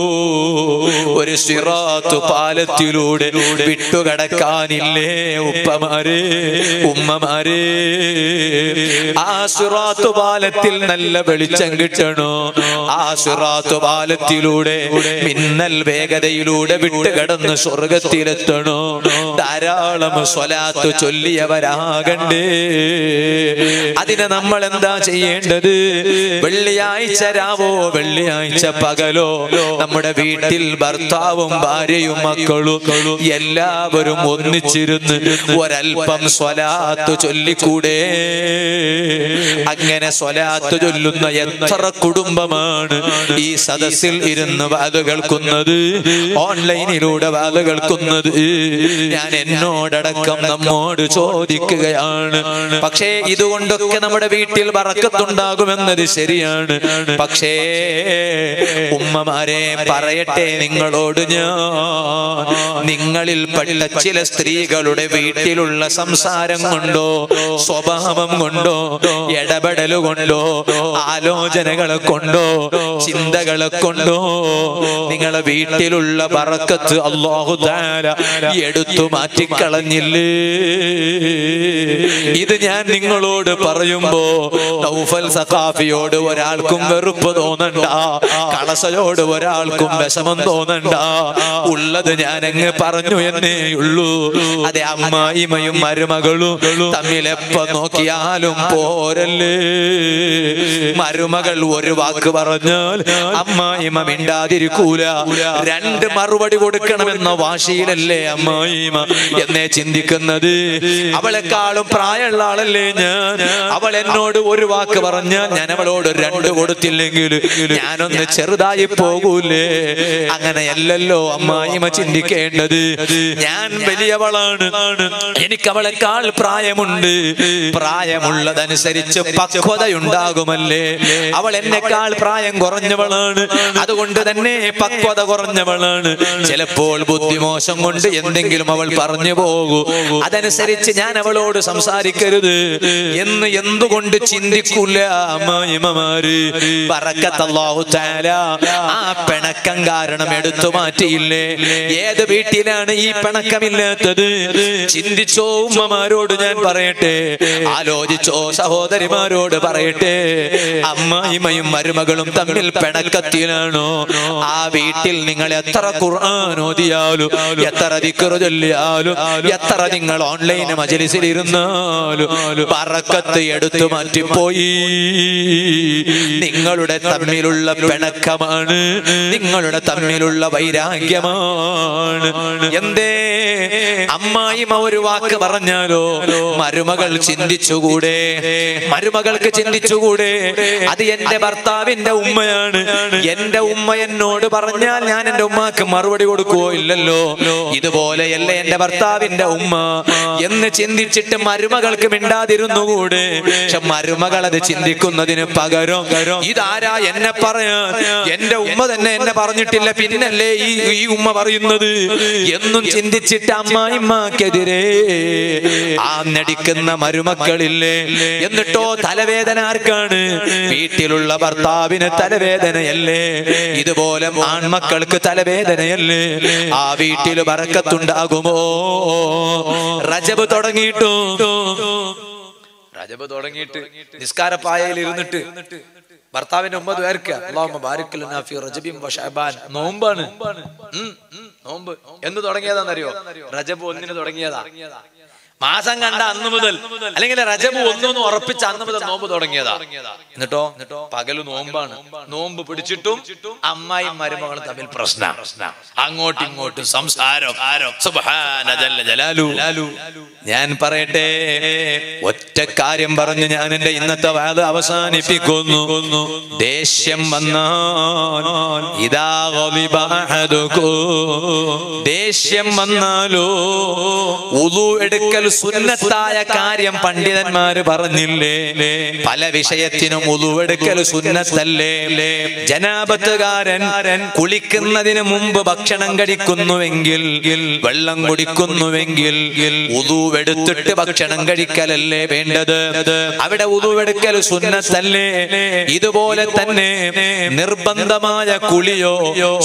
ഒരു സിറാത്ത് പാലത്തിലൂടെ വിട്ടുകടക്കാനില്ലേ ഉപ്പമാരെ ഉമ്മമാരെ ആ സിറാത്ത് പാലത്തിൽ നല്ല വെളിച്ചം കിട്ടണോ ആ സിറാത്ത് പാലത്തിലൂടെ മിന്നൽ വേഗതയിലൂടെ വിട്ടുകടന്ന് സ്വർഗത്തിലെത്തണോ ധാരാളം സ്വലാത്ത് ചൊല്ലിയവരാകണ്ടേ അതിന് നമ്മൾ എന്താ ചെയ്യേണ്ടത് വെള്ളിയാഴ്ച രാവോ വെള്ളിയാഴ്ച പകലോ നമ്മുടെ വീട്ടിൽ ഭർത്താവും ഭാര്യയും മക്കളും എല്ലാവരും ഒന്നിച്ചിരുന്ന് ഒരൽപ്പം സ്വലാത്ത് ചൊല്ലിക്കൂടെ അങ്ങനെ സ്വലാത്ത് ചൊല്ലുന്ന എത്ര കുടുംബമാണ് ഈ സദസ്സിൽ ഇരുന്ന് വാത് കേൾക്കുന്നത് ഓൺലൈനിലൂടെ വാത് കേൾക്കുന്നത് ഞാൻ എന്നോടടക്കം നമ്മോട് ചോദിക്കുകയാണ് പക്ഷേ ഇതുകൊണ്ടൊക്കെ നമ്മുടെ വീട്ടിൽ വറക്കത്തുണ്ടാകുമെന്നത് ശരിയാണ് പക്ഷേ ഉമ്മമാരെ പറയട്ടെ നിങ്ങളോട് ഞാൻ നിങ്ങളിൽ പെട്ട ചില സ്ത്രീകളുടെ വീട്ടിലുള്ള സംസാരം കൊണ്ടോ സ്വഭാവം കൊണ്ടോ ഇടപെടൽ കൊണ്ടോ ആലോചനകളെ കൊണ്ടോ ചിന്തകളെ കൊണ്ടോ നിങ്ങളെ വീട്ടിലുള്ള പറക്കത്ത് അള്ളാഹു താര എടുത്തു മാറ്റിക്കളഞ്ഞില്ലേ ഇത് ഞാൻ നിങ്ങളോട് പറയുമ്പോ നൗഫൽ സഖാഫിയോട് ഒരാൾക്കും വെറുപ്പ് തോന്നണ്ട കളസയോട് ഒരാൾക്കും വിഷമം തോന്നണ്ട ഉള്ളത് ഞാൻ അങ്ങ് പറഞ്ഞു എന്നേ ഉള്ളൂ അതെ അമ്മായിമയും മരുമകളും തമ്മിൽ എപ്പോ നോക്കിയാലും പോരല്ലേ മരുമകൾ ഒരു വാക്ക് പറഞ്ഞാൽ അമ്മായിമ മിണ്ടാതിരിക്കൂല രണ്ട് മറുപടി കൊടുക്കണമെന്ന വാശിയിലല്ലേ അമ്മായിമ എന്നെ ചിന്തിക്കുന്നത് അവളെക്കാളും പ്രായമുള്ള ആളല്ലേ ഞാൻ അവൾ എന്നോട് ഒരു വാക്ക് പറഞ്ഞാൽ ഞാൻ അവളോട് രണ്ട് കൊടുത്തില്ലെങ്കിൽ ഞാനൊന്ന് ചെറുതായി പോകൂലേ അങ്ങനെയല്ലല്ലോ അമ്മായിമ ചിന്തിക്കേണ്ടത് ഞാൻ വലിയവളാണ് എനിക്ക് അവളെക്കാൾ പ്രായമുണ്ട് പ്രായമുള്ളതനുസരിച്ച് പക്വതയുണ്ടാകുമല്ലേ അവൾ എന്നെക്കാൾ പ്രായം കുറഞ്ഞവളാണ് അതുകൊണ്ട് തന്നെ പക്വത കുറഞ്ഞവളാണ് ചിലപ്പോൾ ബുദ്ധിമോശം കൊണ്ട് എന്തെങ്കിലും അവൾ പറഞ്ഞു പോകൂ അതനുസരിച്ച് ഞാൻ അവളോട് സംസാരിക്കരുത് എന്ന് എന്തുകൊണ്ട് ചിന്തിക്കൂല അമ്മായിമ്മമാര് പറക്കത്തല്ലാഹു തആല ആ പിണക്കം കാരണം എടുത്തു മാറ്റിയില്ലേ ഏത് വീട്ടിലാണ് ഈ പിണക്കമില്ലാത്തത് ചിന്തിച്ചോ ഉമ്മമാരോട് ഞാൻ പറയട്ടെ ആലോചിച്ചോ സഹോദരിമാരോട് പറയട്ടെ അമ്മായിമയും മരുമകളും തമ്മിൽ പിണക്കത്തിലാണോ ആ വീട്ടിൽ നിങ്ങൾ എത്ര ഖുർആൻ ഓതിയാലും എത്ര ദിക്റ് ചൊല്ലിയാലും എത്ര നിങ്ങൾ ഓൺലൈൻ മജലിസിൽ ഇരുന്നാലും പറക്കത്ത് എടുത്തു മാറ്റിപ്പോയി നിങ്ങളുടെ തമ്മിലുള്ള പിണക്കമാണ് നിങ്ങളുടെ തമ്മിലുള്ള വൈരാഗ്യമാണ് എന്തേ അമ്മായിമ ഒരു വാക്ക് പറഞ്ഞാലോ മരുമകൾ ചിന്തിച്ചുകൂടെ മരുമകൾക്ക് ചിന്തിച്ചുകൂടെ അത് എന്റെ ഭർത്താവിന്റെ ഉമ്മയാണ് എന്റെ ഉമ്മ എന്നോട് പറഞ്ഞാൽ ഞാൻ എന്റെ ഉമ്മക്ക് മറുപടി കൊടുക്കുവോ ഇല്ലല്ലോ ഇതുപോലെയല്ലേ എന്റെ ഭർത്താവിന്റെ ഉമ്മ എന്ന് ചിന്തിച്ചിട്ട് മരുമകൾക്ക് മിണ്ടാതിരുന്നുകൂടെ പക്ഷെ മരുമകൾ അത് ചിന്തിക്കുന്നതിന് പകരം ഇതാരാ എന്നെ പറയാൻ എന്റെ ഉമ്മ തന്നെ എന്നെ പറഞ്ഞിട്ടില്ല പിന്നല്ലേ ഈ ഈ ഉമ്മ പറയുന്നത് എന്നും ചിന്തിച്ചിട്ട് അമ്മായിമ്മക്കെതിരെ ആ നടിക്കുന്ന മരുമക്കളില്ലേ എന്നിട്ടോ തലവേദന ആർക്കാണ് വീട്ടിലുള്ള ഭർത്താവിന് തലവേദനയല്ലേ ഇതുപോലെ ആൺമക്കൾക്ക് തലവേദനയല്ലേ ആ വീട്ടിൽ ബറക്കത്തുണ്ടാകുമോ റജബ് തുടങ്ങിയിട്ടു റജബ് തുടങ്ങിയിട്ട് നിസ്കാരപ്പായയിൽ ഇരുന്നിട്ട് ഭർത്താവിന്റെ ഉമ്മ ദ്വാരക്ക അല്ലാഹുമ്മ ബാരിക് ലനാ ഫീ റജബിൻ വ ശഅബാൻ നോമ്പാണ് ഉം, ഉം, നോമ്പ് എന്ന് തുടങ്ങിയതാണെന്നറിയോ റജബ് ഒന്നിന് തുടങ്ങിയതാ മാസം കണ്ട അന്ന് മുതൽ അല്ലെങ്കിൽ റജബ് ഒന്നൊന്ന് ഉറപ്പിച്ച അന്ന് മുതൽ നോമ്പ് തുടങ്ങിയതാ എന്നിട്ടോ പകല് നോമ്പാണ് നോമ്പ് പിടിച്ചിട്ടും അമ്മായും മരുമകളും തമ്മിൽ പ്രശ്നം അങ്ങോട്ടും ഇങ്ങോട്ടും സംസാരം സുബ്ഹാന ജല്ല ജലാലു ഞാൻ പറയട്ടെ ഒറ്റ കാര്യം പറഞ്ഞു ഞാൻ എന്റെ ഇന്നത്തെ വാദ അവസാനിപ്പിക്കുന്നു ദേഷ്യം വന്നാൽ ഇതാ ഗളിബ അഹദുക്കും. ദേഷ്യം വന്നാലോ ഉളു എടുക്കൽ സുന്നത്തായ കാര്യം പണ്ഡിതന്മാര് പറഞ്ഞില്ലേ പല വിഷയത്തിനും ഉളുവെടുക്കൽ സുന്നത്തല്ലേ ജനാപത്തുകാരൻ കുളിക്കുന്നതിന് മുമ്പ് ഭക്ഷണം കഴിക്കുന്നുവെങ്കിൽ വെള്ളം കുടിക്കുന്നുവെങ്കിൽ ഉളുവെടുത്തിട്ട് ഭക്ഷണം കഴിക്കലല്ലേ വേണ്ടത് അവിടെ ഉളുവെടുക്കൽ സുന്നത്തല്ലേ ഇതുപോലെ തന്നെ നിർബന്ധമായ കുളിയോ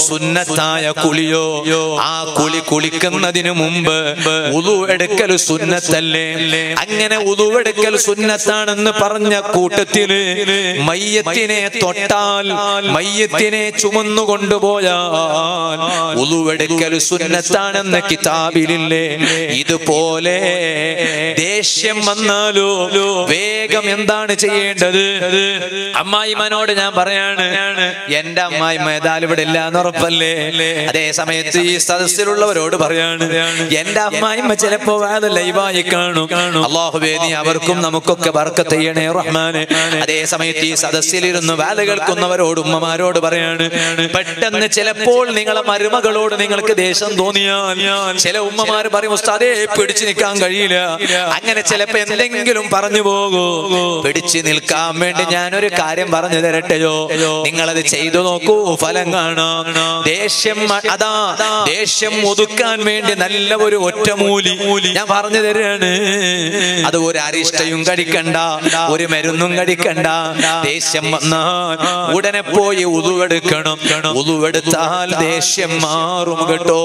സുന്നത്തായ കുളിയോ ആ കുളി കുളിക്കുന്നതിന് മുമ്പ് ഉളു എടുക്കൽ സുന്നത്ത് സുന്നത്തല്ലേ അങ്ങനെ ഉതുവെടുക്കൽ സുന്നത്താണെന്ന് പറഞ്ഞ കൂട്ടത്തില് മയ്യത്തിനെ തൊട്ടാൽ മയ്യത്തിനെ ചുമന്നു കൊണ്ടുപോയാൽ ഉതുവെടുക്കൽ സുന്നത്താണെന്ന് കിതാബിലില്ലേ ഇതുപോലെ ദേഷ്യം വന്നാലോ വേഗം എന്താണ് ചെയ്യേണ്ടത് അമ്മായിമാനോട് ഞാൻ പറയാണ് എന്റെ അമ്മായിമ്മ ഏതായാലും ഇവിടെ ഇല്ല എന്ന് ഉറപ്പല്ലേ അതേ സമയത്ത് ഈ സദസ്സിലുള്ളവരോട് പറയാണ് എന്റെ അമ്മായിമ്മ ചിലപ്പോ അത് ലൈവായി കാണും അള്ളാഹുബേ നീ അവർക്കും നമുക്കൊക്കെ ബർക്കത്ത് ചെയ്യണേ റഹ്മാനെ അതേ സമയത്ത് ഈ സദസ്സിലിരുന്ന് വേല കേൾക്കുന്നവരോട് ഉമ്മമാരോട് പറയാണ് പെട്ടെന്ന് ചിലപ്പോൾ നിങ്ങളെ മരുമകളോട് നിങ്ങൾക്ക് ദേഷ്യം തോന്നിയാൽ ചില ഉമ്മമാര് പറയും ഉസ്താദേ പിടിച്ചു നിൽക്കാൻ കഴിയില്ല അങ്ങനെ ചിലപ്പോ എന്തെങ്കിലും പറഞ്ഞു പോകൂ പിടിച്ചു നിൽക്കാൻ വേണ്ടി ഞാനൊരു കാര്യം പറഞ്ഞു തരട്ടെയോ നിങ്ങളത് ചെയ്തു നോക്കൂ ഫലം കാണാം ദേഷ്യം മ- അതാ ദേഷ്യം ഒതുക്കാൻ വേണ്ടി നല്ല ഒരു ഒറ്റമൂലി ഞാൻ പറഞ്ഞു തരാണ് അത് ഒരു അരിഷ്ടയും കഴിക്കണ്ട ഒരു മരുന്നും കഴിക്കണ്ട ദേഷ്യം വന്നാൽ ഉടനെ പോയി ഉതുവെടുക്കണം ഉതുവെടുത്താൽ ദേഷ്യം മാറും കേട്ടോ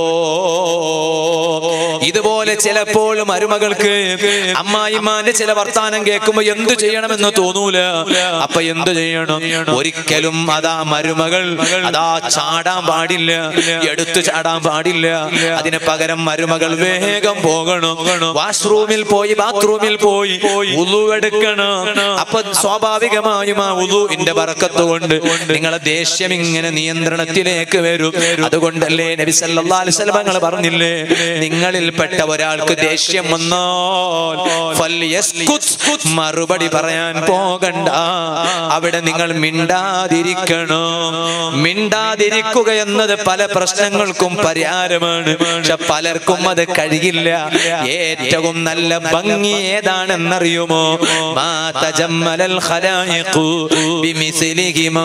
ഇതുപോലെ ചിലപ്പോൾ മരുമകൾക്ക് അമ്മായിമാന്റെ ചില വർത്താനം കേൾക്കുമ്പോ എന്തു ചെയ്യണമെന്ന് തോന്നൂല അപ്പൊ എന്തു ചെയ്യണം ഒരിക്കലും അതാ മരുമകൾ അതാ ചാടാൻ പാടില്ല എടുത്തു ചാടാൻ പാടില്ല അതിന് പകരം മരുമകൾ വേഗം പോകണം വാഷ്റൂമിൽ പോയി ബാത്റൂമിൽ പോയി ഉളുവെടുക്കണം അപ്പൊ സ്വാഭാവികമായും ആ ഉളുവിന്റെ ബറക്കത്ത് കൊണ്ട് നിങ്ങളെ ദേഷ്യം ഇങ്ങനെ നിയന്ത്രണത്തിലേക്ക് വരും അതുകൊണ്ടല്ലേ നബി സല്ലല്ലാഹു അലൈഹി വസല്ലം തങ്ങൾ പറഞ്ഞില്ലേ നിങ്ങളിൽപ്പെട്ട ഒരാൾക്ക് ദേഷ്യം വന്നാൽ ഫൽയസ്കുത് മറുപടി പറയാൻ പോകണ്ട അവിടെ നിങ്ങൾ മിണ്ടാതിരിക്കണം മിണ്ടാതിരിക്കുക എന്നത് പല പ്രശ്നങ്ങൾക്കും പരിഹാരമാണ് പക്ഷെ പലർക്കും അത് കഴിയില്ല ഏറ്റവും നല്ല ഭംഗി ഏതാണെന്നറിയുമോ മാ തജമ്മലൽ ഖലായിഖു ബിമിസ്ലിഹിമാ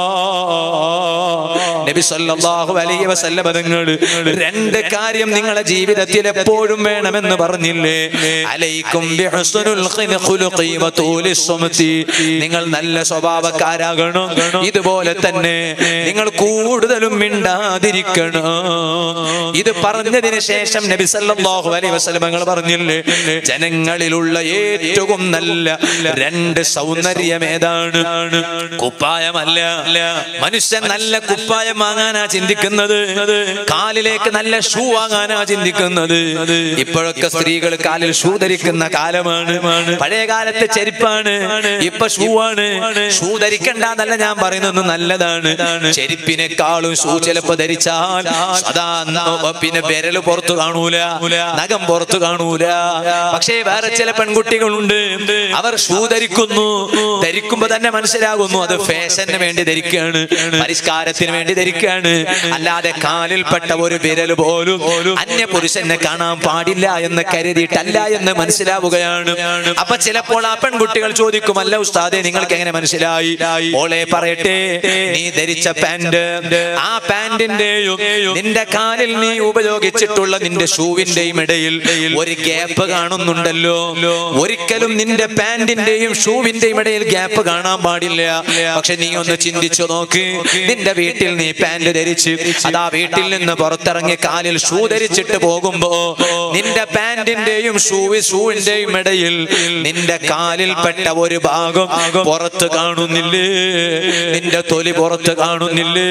നബി സല്ലല്ലാഹു അലൈഹി വസല്ലം തങ്ങൾ രണ്ട് കാര്യം നിങ്ങളുടെ ജീവിതത്തിൽ എപ്പോഴും വേണമെന്ന് പറഞ്ഞില്ലേ അലൈക്കും ബിഹുസ്നുൽ ഖുലുഖി വതൂലി സുമതി നിങ്ങൾ നല്ല സ്വഭാവക്കാരാകണം ഇതുപോലെ തന്നെ നിങ്ങൾ കൂടുതലും മിണ്ടാതിരിക്കണം ഇത് പറഞ്ഞതിന് ശേഷം നബി സല്ലല്ലാഹു അലൈഹി വസല്ലം തങ്ങൾ പറഞ്ഞില്ലേ ജനങ്ങളിലുള്ള ഏറ്റവും നല്ല രണ്ട് സൗന്ദര്യം ഏതാണ് കുപ്പായമല്ല മനുഷ്യൻ നല്ല കുപ്പായം വാങ്ങാനാ ചിന്തിക്കുന്നത് കാലിലേക്ക് നല്ല ഷൂ വാങ്ങാനാ ചിന്തിക്കുന്നത് ഇപ്പോഴൊക്കെ സ്ത്രീകൾ കാലിൽ ഷൂ ധരിക്കുന്ന കാലമാണ് പഴയ കാലത്തെ ചെരുപ്പാണ് ഇപ്പൊ ഷൂ ആണ് ഷൂ ധരിക്കണ്ട എന്നല്ല ഞാൻ പറയുന്നത് നല്ലതാണ് ചെരുപ്പിനെക്കാളും ഷൂ ചിലപ്പോ ധരിച്ചാൽ അതാ ന- പിന്നെ വിരല് പുറത്തു കാണൂല നഖം പുറത്തു കാണൂല പക്ഷേ വേറെ ചില പെൺകുട്ടികളുണ്ട് അവർ ഷൂ ധരിക്കുന്നു ധരിക്കുമ്പോ തന്നെ മനസ്സിലാകുന്നു അത് ഫാഷന് വേണ്ടി ധരിക്കുകയാണ് പരിഷ്കാരത്തിന് വേണ്ടി ധരിക്കുകയാണ് അല്ലാതെ കാലിൽപ്പെട്ട ഒരു വിരൽ പോലും അന്യ പുരുഷനെ കാണാൻ പാടില്ല എന്ന് കരുതിയിട്ടല്ല എന്ന് മനസ്സിലാവുകയാണ് അപ്പൊ ചിലപ്പോൾ ആ പെൺകുട്ടികൾ ചോദിക്കും അല്ല ഉസ്താദെ നിങ്ങൾക്ക് എങ്ങനെ മനസ്സിലായി ഓളെ പറയട്ടെ നീ ധരിച്ച പാന്റ് ആ പാന്റിന്റെയും നിന്റെ കാലിൽ നീ ഉപയോഗിച്ചിട്ടുള്ള നിന്റെ ഷൂവിന്റെയും ഇടയിൽ ഒരു ഗ്യാപ്പ് കാണുന്നുണ്ടല്ലോ ഒരിക്കലും നിന്റെ പാന്റിന്റെയും ഷൂവിന്റെയും ഇടയിൽ ഗ്യാപ്പ് കാണാൻ പാടില്ല പക്ഷെ നീ ഒന്ന് ചിന്തിച്ചു നോക്ക് നിന്റെ വീട്ടിൽ നീ പാന്റ് ധരിച്ച് അതാ വീട്ടിൽ നിന്ന് പുറത്തിറങ്ങി കാലിൽ ഷൂ ധരിച്ചിട്ട് പോകുമ്പോ നിന്റെ പാന്റിന്റെയും ഷൂ ഷൂവിന്റെയും ഇടയിൽ നിന്റെ കാലിൽ പെട്ട ഒരു ഭാഗം പുറത്ത് കാണുന്നില്ലേ നിന്റെ തൊലി പുറത്ത് കാണുന്നില്ലേ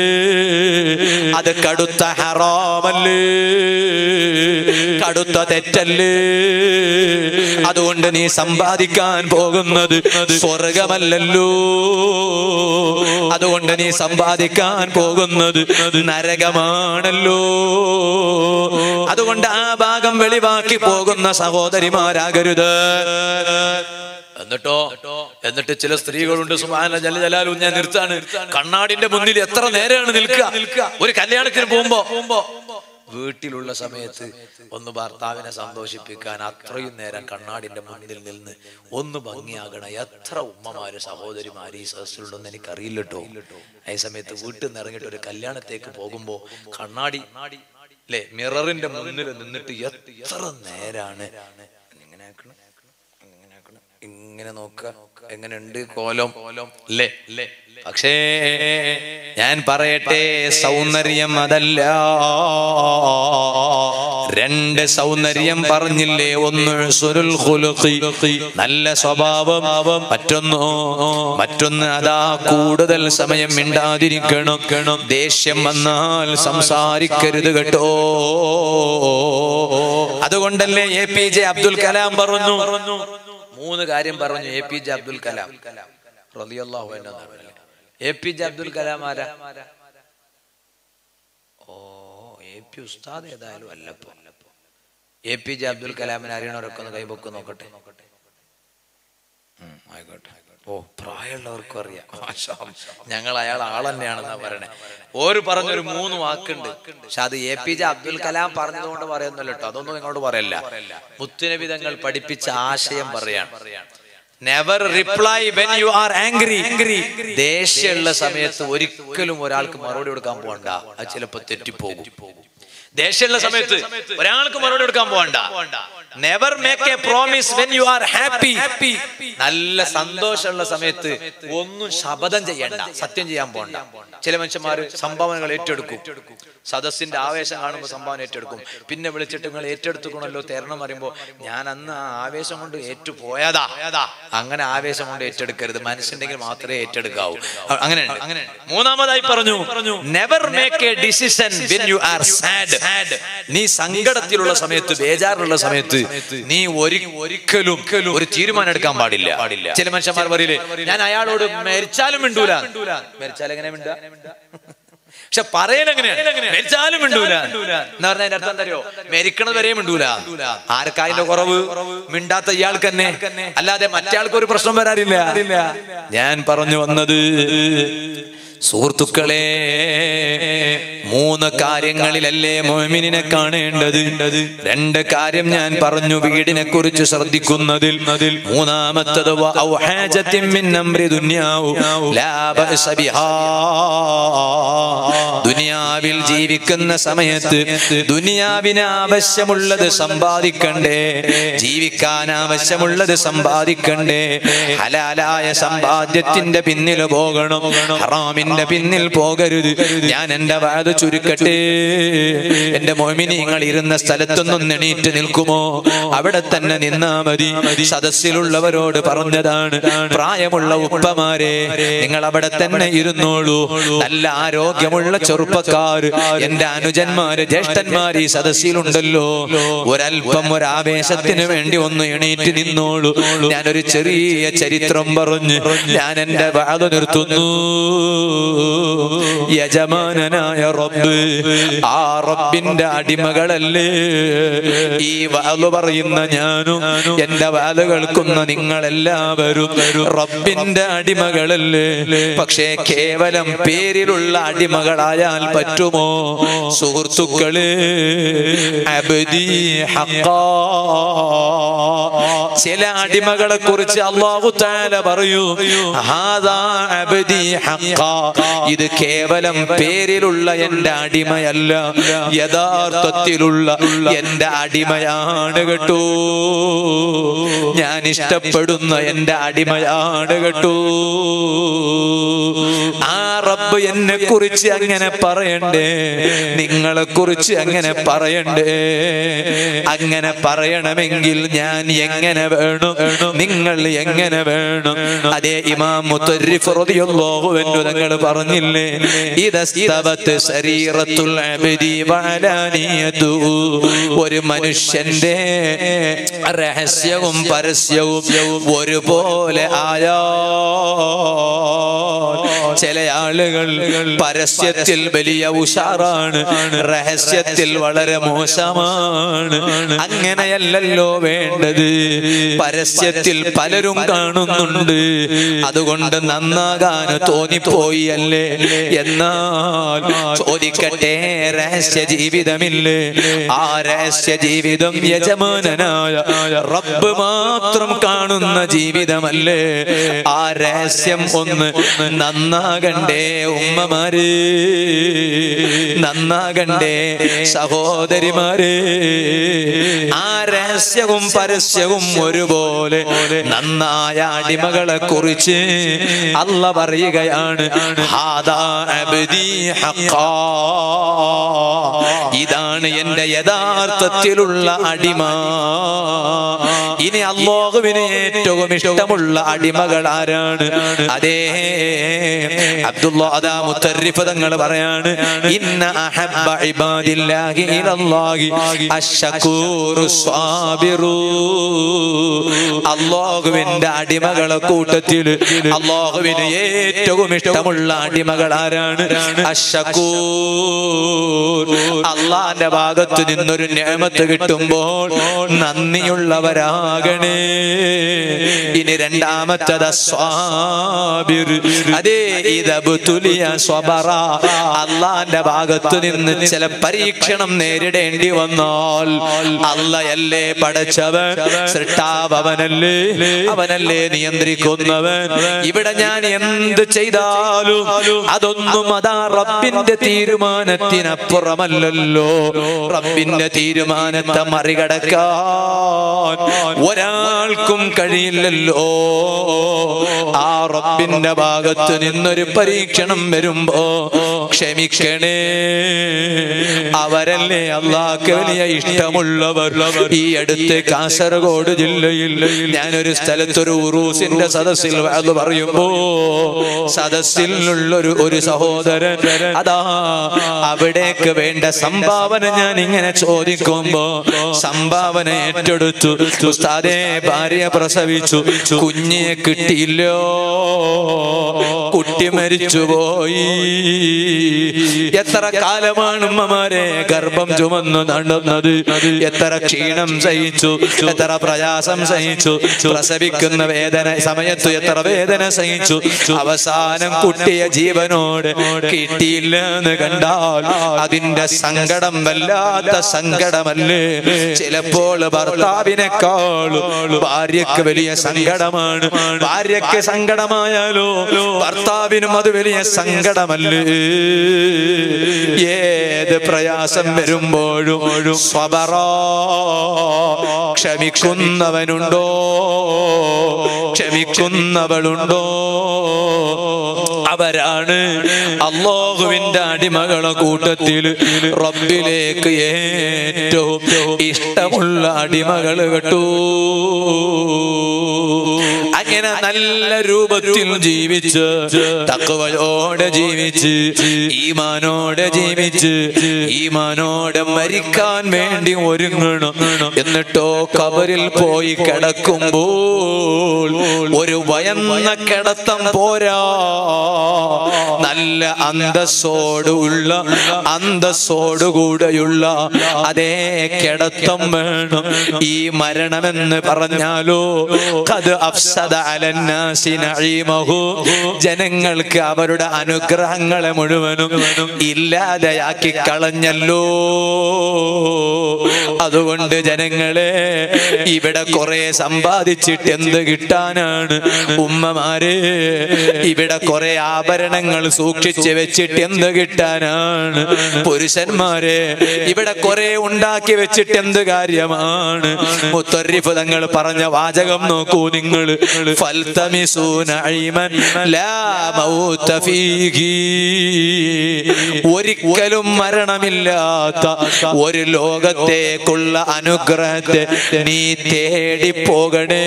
അത് കടുത്ത ഹറാമല്ലേ കടുത്ത തെറ്റല്ലേ അതുകൊണ്ട് നീ സമ്പാദിക്കാൻ പോകുന്നത് സ്വർഗമല്ലല്ലോ അതുകൊണ്ട് നീ സമ്പാദിക്കാൻ പോകുന്നത് നരകമാണല്ലോ അതുകൊണ്ട് ആ ഭാഗം വെളിവാക്കി പോകുന്ന സഹോദരിമാരാകരുത് എന്നിട്ടോ എന്നിട്ട് ചില സ്ത്രീകളുണ്ട് സുമാന ജല ജലാലു ഞാൻ നിർത്താണ് കണ്ണാടിന്റെ മുന്നിൽ എത്ര നേരെയാണ് നിൽക്കുക ഒരു കല്യാണത്തിന് പോകുമ്പോ വീട്ടിലുള്ള സമയത്ത് ഒന്ന് ഭർത്താവിനെ സന്തോഷിപ്പിക്കാൻ അത്രയും നേരം കണ്ണാടിന്റെ മുന്നിൽ നിന്ന് ഒന്ന് ഭംഗിയാകണം എത്ര ഉമ്മമാര് സഹോദരിമാര് ഈ സദസ്സിലുണ്ടെന്ന് എനിക്കറിയില്ല കേട്ടോ അതേ സമയത്ത് വീട്ടിൽ നിന്ന് ഇറങ്ങിയിട്ട് ഒരു കല്യാണത്തേക്ക് പോകുമ്പോ കണ്ണാടി അല്ലെ മിററിന്റെ മുന്നിൽ നിന്നിട്ട് എത്ര നേരാണ് ഇങ്ങനെ ആക്കണം ഇങ്ങനെ ആക്കണം ഇങ്ങനെ നോക്കുക എങ്ങനെയുണ്ട് കോലം അല്ലേ പക്ഷേ ഞാൻ പറയട്ടെ സൗന്ദര്യം അതല്ല രണ്ട് സൗന്ദര്യം പറഞ്ഞില്ലേ ഒന്ന് സുരുൽ ഖുലുഖി, നല്ല സ്വഭാവം മറ്റൊന്ന് മറ്റൊന്ന് അതാ കൂടുതൽ സമയം മിണ്ടാതിരിക്കണം ദേഷ്യം വന്നാൽ സംസാരിക്കരുത് കേട്ടോ അതുകൊണ്ടല്ലേ A P J Abdul Kalam പറഞ്ഞു മൂന്ന് കാര്യം പറഞ്ഞു A P J Abdul Kalam റളിയല്ലാഹു അൻഹു എന്നാണ് പറഞ്ഞത്. A P J Abdul Kalam ആരാ ഓ എ പി ഉസ്താദ് ഏതായാലും അല്ലപ്പോ എ പി ജെ അബ്ദുൽ കലാമിനെ അറിയണവരൊക്കെ ഒന്ന് കൈപൊക്ക് നോക്കട്ടെ ഉം, ആയിക്കോട്ടെ ഓ പ്രായമുള്ളവർക്കും അറിയാം മാഷാ അല്ലാ. ഞങ്ങൾ അയാൾ ആൾ തന്നെയാണെന്നാ പറയണേ ഓര് പറഞ്ഞൊരു മൂന്ന് വാക്കുണ്ട് പക്ഷെ അത് A P J Abdul Kalam പറഞ്ഞതുകൊണ്ട് പറയുന്നല്ലോ കേട്ടോ അതൊന്നും നിങ്ങളോട് പറയല്ല മുത്തുനബി തങ്ങൾ പഠിപ്പിച്ച ആശയം പറയാണ് never reply when you are angry ദേഷ്യമുള്ള സമയത്ത് ഒരിക്കലും ഒരാൾക്ക് മറുപടി കൊടുക്കാൻ പോകണ്ട അത് ചിലപ്പോ തെറ്റിപ്പോകും ദേഷ്യമുള്ള സമയത്ത് ഒരാൾക്ക് മറുപടി കൊടുക്കാൻ പോകണ്ട never make a promise when you are happy നല്ല സന്തോഷമുള്ള സമയത്ത് ഒന്നും ശപഥം ചെയ്യണ്ട സത്യം ചെയ്യാൻ പോകണ്ട ചില മനുഷ്യന്മാര് സംഭാവനകൾ ഏറ്റെടുക്കും സദസ്സിന്റെ ആവേശം കാണുമ്പോൾ സംഭാവന ഏറ്റെടുക്കും പിന്നെ വിളിച്ചിട്ട് നിങ്ങൾ ഏറ്റെടുത്തുക്കണല്ലോ തരണം പറയുമ്പോ ഞാൻ അന്ന് ആ ആവേശം കൊണ്ട് ഏറ്റു പോയതാ അങ്ങനെ ആവേശം കൊണ്ട് ഏറ്റെടുക്കരുത് മനസ്സുണ്ടെങ്കിൽ മാത്രമേ ഏറ്റെടുക്കാവൂ അ- അങ്ങനെ അങ്ങനെ മൂന്നാമതായി പറഞ്ഞു never make a decision when you are sad നീ സങ്കടത്തിലുള്ള സമയത്ത് ബേജാറിലുള്ള സമയത്ത് നീ ഒരി ഒരിക്കലും ഒരു തീരുമാനം എടുക്കാൻ പാടില്ല ചില മനുഷ്യന്മാർ പറയില്ലേ ഞാൻ അയാളോട് മരിച്ചാലും മിണ്ടൂല മരിച്ചാൽ എങ്ങനെ മിണ്ട പക്ഷെ പറയലെങ്ങനെയാണ് മരിച്ചാലും മിണ്ടൂല എന്ന് പറഞ്ഞ അതിന്റെ അർത്ഥം എന്തറിയോ മരിക്കണത് വരെയും മിണ്ടൂല ആർക്കായതിന്റെ കുറവ് മിണ്ടാത്ത ഇയാൾക്ക് തന്നെ അല്ലാതെ മറ്റേ ആൾക്ക് ഒരു പ്രശ്നം വരാറില്ല ഞാൻ പറഞ്ഞു വന്നത് സുഹൃത്തുക്കളെ മൂന്ന് കാര്യങ്ങളിലല്ലേ മോമിനെ കാണേണ്ടത് രണ്ട് കാര്യം ഞാൻ പറഞ്ഞു വീടിനെ കുറിച്ച് ശ്രദ്ധിക്കുന്നതിൽ മൂന്നാമത്തത് വ ഔഹാജത്തിൻ മിൻ അംരി ദുനിയാവു ലാ ബഅസ ബിഹാ. ദുനിയാവിൽ ജീവിക്കുന്ന സമയത്ത് ദുനിയാവിന് ആവശ്യമുള്ളത് സമ്പാദിക്കണ്ടേ ജീവിക്കാൻ ആവശ്യമുള്ളത് സമ്പാദിക്കണ്ടേ ഹലാലായ സമ്പാദ്യത്തിന്റെ പിന്നിൽ പോകണം ഹറാമിന്റെ പിന്നിൽ പോകരുത് ഞാൻ എന്റെ വാത് ചുരുക്കട്ടെ എന്റെ മോമിനിങ്ങൾ ഇരുന്ന സ്ഥലത്തൊന്നും എണീറ്റ് നിൽക്കുമോ അവിടെ തന്നെ നിന്നാ മതി സദസ്സിലുള്ളവരോട് പറഞ്ഞതാണ് പ്രായമുള്ള ഉപ്പമാരെ നിങ്ങൾ അവിടെ തന്നെ ഇരുന്നോളൂ നല്ല ആരോഗ്യമുള്ള ചെറുപ്പക്കാർ എന്റെ അനുജന്മാര് ജ്യേഷ്ഠന്മാര് ഈ സദസ്സിലുണ്ടല്ലോ ഒരല്പം ഒരാവേശത്തിന് വേണ്ടി ഒന്ന് എണീറ്റ് നിന്നോളൂ ഞാനൊരു ചെറിയ ചരിത്രം പറഞ്ഞ് ഞാൻ എന്റെ വാത് നിർത്തുന്നു യജമാനനായ റബ്ബ് ആ റബ്ബിന്റെ അടിമകളല്ലേ ഈ വാല് പറയുന്ന ഞാനും എന്റെ വാല് കേൾക്കുന്ന നിങ്ങളെല്ലാവരും റബ്ബിന്റെ അടിമകളല്ലേ പക്ഷേ കേവലം പേരിലുള്ള അടിമകളായാൽ പറ്റുമോ സുഹൃത്തുക്കള് അബദി ഹഖാ ചില അടിമകളെ കുറിച്ച് അള്ളാഹു താല പറയൂ ഹാദാ അബ്ദി ഹഖാ. ഇത് കേവലം പേരിലുള്ള എന്റെ അടിമയല്ല യഥാർത്ഥത്തിലുള്ള എന്റെ അടിമയാണ് കേട്ടോ ഞാൻ ഇഷ്ടപ്പെടുന്ന എന്റെ അടിമയാണ് കേട്ടോ ആ റബ്ബ് എന്നെ കുറിച്ച് അങ്ങനെ പറയണ്ടേ നിങ്ങളെ കുറിച്ച് അങ്ങനെ പറയണ്ടേ അങ്ങനെ പറയണമെങ്കിൽ ഞാൻ എങ്ങനെ വേണം നിങ്ങൾ എങ്ങനെ വേണം അതേ ഇമാം മുത്തരിഫ് റളിയല്ലാഹു അൻഹു തങ്ങൾ പറഞ്ഞില്ലേ ഇദസ്തവത്ത് ശരീറത്തുൽ അബ്ദി വഅലാനിയതു ഒരു മനുഷ്യന്റെ രഹസ്യവും പരസ്യവും ഒരുപോലെ ആയാ ചില ആളുകൾ പരസ്യത്തിൽ വലിയ ഉഷാറാണ് രഹസ്യത്തിൽ വളരെ മോശമാണ് അങ്ങനെയല്ലല്ലോ വേണ്ടത് പരസ്യത്തിൽ പലരും കാണുന്നുണ്ട് അതുകൊണ്ട് നന്നാകാൻ തോന്നിപ്പോയി അല്ലേ എന്നാൽ ചോദിക്കട്ടെ രഹസ്യ ജീവിതമില്ലേ ആ രഹസ്യ ജീവിതം യജമാനനായ റബ്ബ് മാത്രം കാണുന്ന ജീവിതമല്ലേ ആ രഹസ്യം ഒന്ന് നന്നാ നന്നാകണ്ടേ ഉമ്മമാര് നന്നാകണ്ടേ സഹോദരിമാര് ആ രഹസ്യവും പരസ്യവും ഒരുപോലെ നന്നായ അടിമകളെ കുറിച്ച് അല്ല പറയുകയാണ് ഹാദാ അബ്ദി ഹഖാ. ഇതാണ് എന്റെ യഥാർത്ഥത്തിലുള്ള അടിമ ഇനി അള്ളാഹുവിന് ഏറ്റവും ഇഷ്ടമുള്ള അടിമകൾ ആരാണ് അതേ അബ്ദുള്ള അതാ മുത്തരിഫ് തങ്ങൾ പറയാണ് ഇന്ന അഹബ്ബ ഇബാദില്ലാഹി ഇലല്ലാഹി അശ്ശകൂറു സ്വാബിറു അള്ളാഹുവിന്റെ അടിമകളെ കൂട്ടത്തിൽ അള്ളാഹുവിന് ഏറ്റവും ഇഷ്ടമുള്ള അടിമകൾ ആരാണ് അശ്ശകൂർ അള്ളാന്റെ ഭാഗത്ത് നിന്നൊരു നിയമത്ത് കിട്ടുമ്പോൾ നന്ദിയുള്ളവരാകണേ ഇനി രണ്ടാമത്തത് സ്വാബിർ അതേ ഇതബുതുലിയ സ്വബറ അള്ളാന്റെ ഭാഗത്ത് നിന്ന് ചില പരീക്ഷണം നേരിടേണ്ടി വന്നാൽ അല്ലയല്ലേ പടച്ചവൻ സൃഷ്ടാവ് അവനല്ലേ അവനല്ലേ നിയന്ത്രിക്കുന്നവൻ ഇവിടെ ഞാൻ എന്ത് ചെയ്താലും അതൊന്നും അതാ റബ്ബിന്റെ തീരുമാനത്തിനപ്പുറമല്ലല്ലോ റബ്ബിന്റെ തീരുമാനത്തെ മറികടക്കാൻ ഒരാൾക്കും കഴിയില്ലല്ലോ ആ റബ്ബിന്റെ ഭാഗത്ത് നിന്നൊരു പരീക്ഷണം വരുമ്പോ ക്ഷമിക്കണേ അവരല്ലേ അള്ളാഹ്ക്ക് വലിയ ഇഷ്ടമുള്ളവർ ഈ അടുത്ത് കാസർഗോഡ് ജില്ലയിൽ ഞാനൊരു സ്ഥലത്തൊരു ഉറൂസിന്റെ സദസ്സിൽ അത് പറയുമ്പോ സദസ്സിലുള്ളൊരു ഒരു സഹോദരൻ അതാ അവിടേക്ക് വേണ്ട സംഭാവന ഞാൻ ഇങ്ങനെ ചോദിക്കുമ്പോ സംഭാവന ഏറ്റെടുത്തു ഉസ്താദേ ഭാര്യ പ്രസവിച്ചു കുഞ്ഞിയെ കിട്ടിയില്ലോ കുട്ടി മരിച്ചുപോയി എത്ര കാലമാണ് ഉമ്മമാരെ ഗർഭം ചുമന്നു നടന്നത് എത്ര ക്ഷീണം സഹിച്ചു എത്ര പ്രയാസം സഹിച്ചു പ്രസവിക്കുന്ന വേദന സമയത്ത് എത്ര വേദന സഹിച്ചു അവസാനം കുട്ടിയെ ജീവനോട് കിട്ടിയില്ല എന്ന് കണ്ടാൽ അതിന്റെ സങ്കടം വല്ലാത്ത സങ്കടമല്ലേ ചിലപ്പോൾ ഭർത്താവിനേക്കാളും ഭാര്യക്ക് വലിയ സങ്കടമാണ് ഭാര്യക്ക് സങ്കടമായാലോ ഭർത്താവിനും അത് വലിയ സങ്കടമല്ലേ ഏത് പ്രയാസം വരുമ്പോഴും സ്വബറ ക്ഷമിക്കുന്നവനുണ്ടോ ക്ഷമിക്കുന്നവളുണ്ടോ അവരാണ് അള്ളാഹുവിന്റെ അടിമകളെ കൂട്ടത്തിൽ റബ്ബിലേക്ക് ഏറ്റവും ഇഷ്ടമുള്ള അടിമകൾ കേട്ടു അങ്ങനെ നല്ല രൂപത്തിൽ ജീവിച്ച് തക്കവയോടെ ജീവിച്ച് ഈമാനോടെ ജീവിച്ച് ഈമാനോടെ മരിക്കാൻ വേണ്ടി ഒരുങ്ങണം എന്നിട്ടോ കബറിൽ പോയി കിടക്കുമ്പോൾ ഒരു വയന്ന കിടത്തം പോരാ നല്ല അന്തസ്സോടുള്ള അന്തസ്സോടുകൂടെയുള്ള അതേ കിടത്തം വേണം ഈ മരണമെന്ന് പറഞ്ഞാലോ കത് അഫ്സദ അലന്നാസി നഈമഹു ജനങ്ങൾക്ക് അവരുടെ അനുഗ്രഹങ്ങളെ മുഴുവനും ഇല്ലാതെയാക്കി കളഞ്ഞല്ലോ അതുകൊണ്ട് ജനങ്ങളെ ഇവിടെ കുറെ സമ്പാദിച്ചിട്ട് എന്ത് കിട്ടാനാണ് ഉമ്മമാരെ ഇവിടെ കുറെ ആഭരണങ്ങൾ സൂക്ഷിച്ച് വെച്ചിട്ട് എന്ത് കിട്ടാനാണ് പുരുഷന്മാരെ ഇവിടെ കുറെ ഉണ്ടാക്കി വെച്ചിട്ട് എന്ത് കാര്യമാണ് മുത്തറിഫ് തങ്ങൾ പറഞ്ഞ വാചകം നോക്കൂ നിങ്ങൾ ഫൽതമിസൂന ഐമൻ ലാ മൗത ഫീഹി. ഒരിക്കലും മരണമില്ലാത്ത ഒരു ലോകത്തേക്കുള്ള അനുഗ്രഹത്തെ നീ തേടി പോകണേ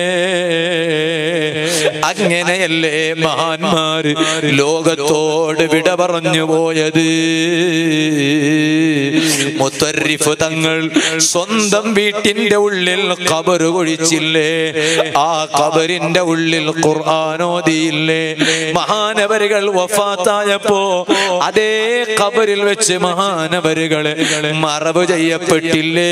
അങ്ങനെയല്ലേ മഹാന്മാര് ലോകത്തോട് വിട പറഞ്ഞു പോയത് മുത്തരിഫ് തങ്ങൾ സ്വന്തം വീട്ടിന്റെ ഉള്ളിൽ കബറ് കുഴിച്ചില്ലേ ആ കബറിന്റെ ഉള്ളിൽ ഖുർആാനോദിയില്ലേ മഹാനവരുകൾ വഫാത്തായപ്പോ അതേ കബറിൽ വെച്ച് മഹാനവരുകളെ മറവ് ചെയ്യപ്പെട്ടില്ലേ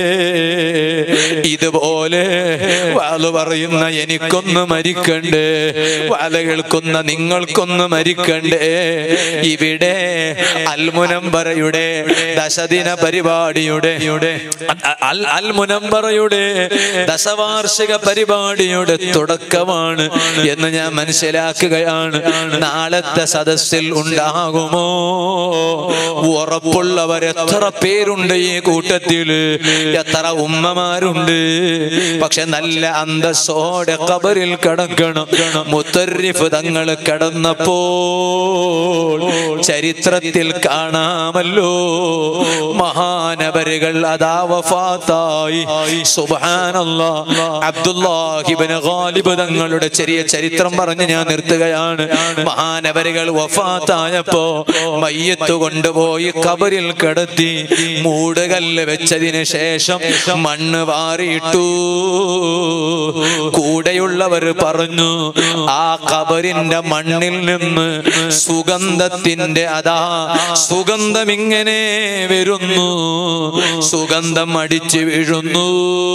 ഇതുപോലെ വാല് പറയുന്ന എനിക്കൊന്ന് മരിക്കണ്ടേ വാല കേൾക്കുന്ന നിങ്ങൾക്കൊന്ന് മരിക്കണ്ടേ ഇവിടെ അൽമുനംബറയുടെ ദശദിന പരിപാടിയുടെ അൽ അൽമുനംബറയുടെ ദശവാർഷിക പരിപാടിയുടെ തുടക്ക തുടക്കമാണ് എന്ന് ഞാൻ മനസ്സിലാക്കുകയാണ് നാളത്തെ സദസ്സിൽ ഉണ്ടാകുമോ ഉറപ്പുള്ളവർ എത്ര പേരുണ്ട് ഈ കൂട്ടത്തില് എത്ര ഉമ്മമാരുണ്ട് പക്ഷെ നല്ല അന്തസ്സോടെ കബറിൽ കിടക്കണം മുത്തരിഫ് തങ്ങൾ കിടന്നപ്പോൾ ചരിത്രത്തിൽ കാണാമല്ലോ മഹാനവരുകൾ അതാ വഫാത്തായി സുബ്ഹാനല്ലാ അബ്ദുല്ലാഹിബ്നു ഗാലിബ് തങ്ങളുടെ ചെറിയ ചരിത്രം പറഞ്ഞ് ഞാൻ നിർത്തുകയാണ് മഹാനവരുകൾ വഫാത്തായപ്പോ മയ്യത്ത് കൊണ്ടുപോയി കബറിൽ കിടത്തി മൂടുകല്ല് വെച്ചതിന് ശേഷം മണ്ണ് വാരിയിട്ടു കൂടെയുള്ളവർ പറഞ്ഞു ആ കബറിന്റെ മണ്ണിൽ നിന്ന് സുഗന്ധത്തിന്റെ അതാ സുഗന്ധം ഇങ്ങനെ വരുന്നു സുഗന്ധം അടിച്ചു വീഴുന്നു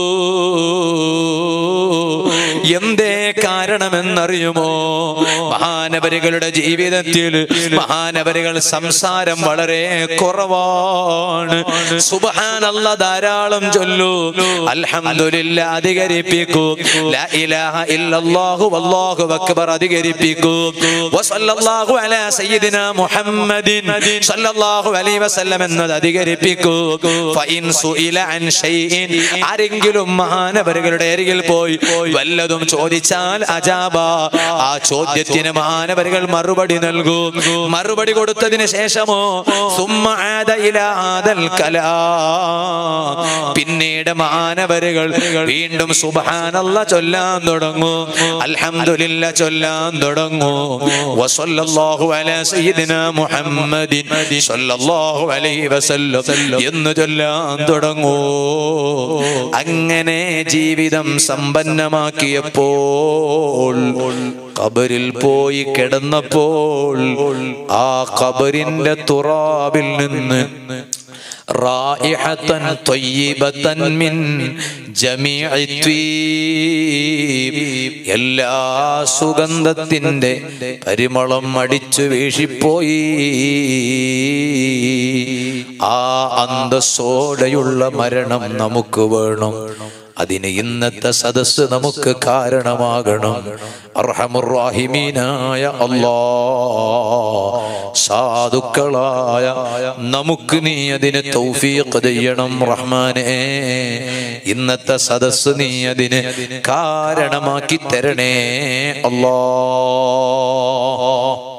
എന്തേ കാരണമെന്നറിയുമോ മഹാനവരികളുടെ ജീവിതത്തിൽ മഹാനവരികൾ സംസാരം വളരെ കുറവാണ് സുബഹാനല്ല ധാരാളം ചൊല്ലൂ അൽഹംദുലില്ല അധികരിപ്പിക്കൂ ലാ ഇലാഹ ഇല്ലല്ലാഹു വല്ലാഹു അക്ബർ അധികരിപ്പിക്കൂ വസല്ലല്ലാഹു അലാ സയ്യിദിന മുഹമ്മദിൻ സല്ലല്ലാഹു അലൈഹി വസല്ലം എന്നത് അധികരിപ്പിക്കൂ ഫഇൻ സുഇല അൻ ഷൈഇൻ ആരെങ്കിലും മഹാനവരുകളുടെ അരികിൽ പോയി വല്ലതും ചോദിച്ചാൽ അജാബ ആ ചോദ്യത്തിന് മഹാനവരുകൾ മറുപടി നൽകൂ മറുപടി കൊടുത്തതിന് ശേഷമോ സുമ്മ ആദ ഇലാ ആദൽ കലാം പിന്നീട് മാനവരുകൾ വീണ്ടും സുബ്ഹാനല്ല ചൊല്ലാൻ തുടങ്ങും അൽഹംദുലില്ല ചൊല്ലാൻ തുടങ്ങൂ വസല്ലല്ലാഹു അലാ സയ്യിദിന മുഹമ്മദിൻ സല്ലല്ലാഹു അലൈഹി വസല്ലം എന്ന് ചൊല്ലാൻ തുടങ്ങൂ അങ്ങനെ ജീവിതം സമ്പന്നമാക്കിയപ്പോൾ കബറിൽ പോയി കിടന്നപ്പോൾ ആ കബറിന്റെ തുറാബിൽ നിന്ന് റായിഹത്തൻ ത്വയ്യിബത്തൻ മിൻ ജമീഇ ത്വീബ് എല്ലാ സുഗന്ധത്തിന്റെ പരിമളം അടിച്ചു വീശിപ്പോയി ആ അന്തസ്സോടെയുള്ള മരണം നമുക്ക് വേണം അതിന് ഇന്നത്തെ സദസ്സ് നമുക്ക് കാരണമാകണം അർഹമുറാഹിമീനായ അല്ലാ സാധുക്കളായ നമുക്ക് നീ അതിന് തൗഫീഖ് ചെയ്യണം റഹ്മാനെ ഇന്നത്തെ സദസ്സ് നീ അതിന് കാരണമാക്കി തരണേ അല്ലാ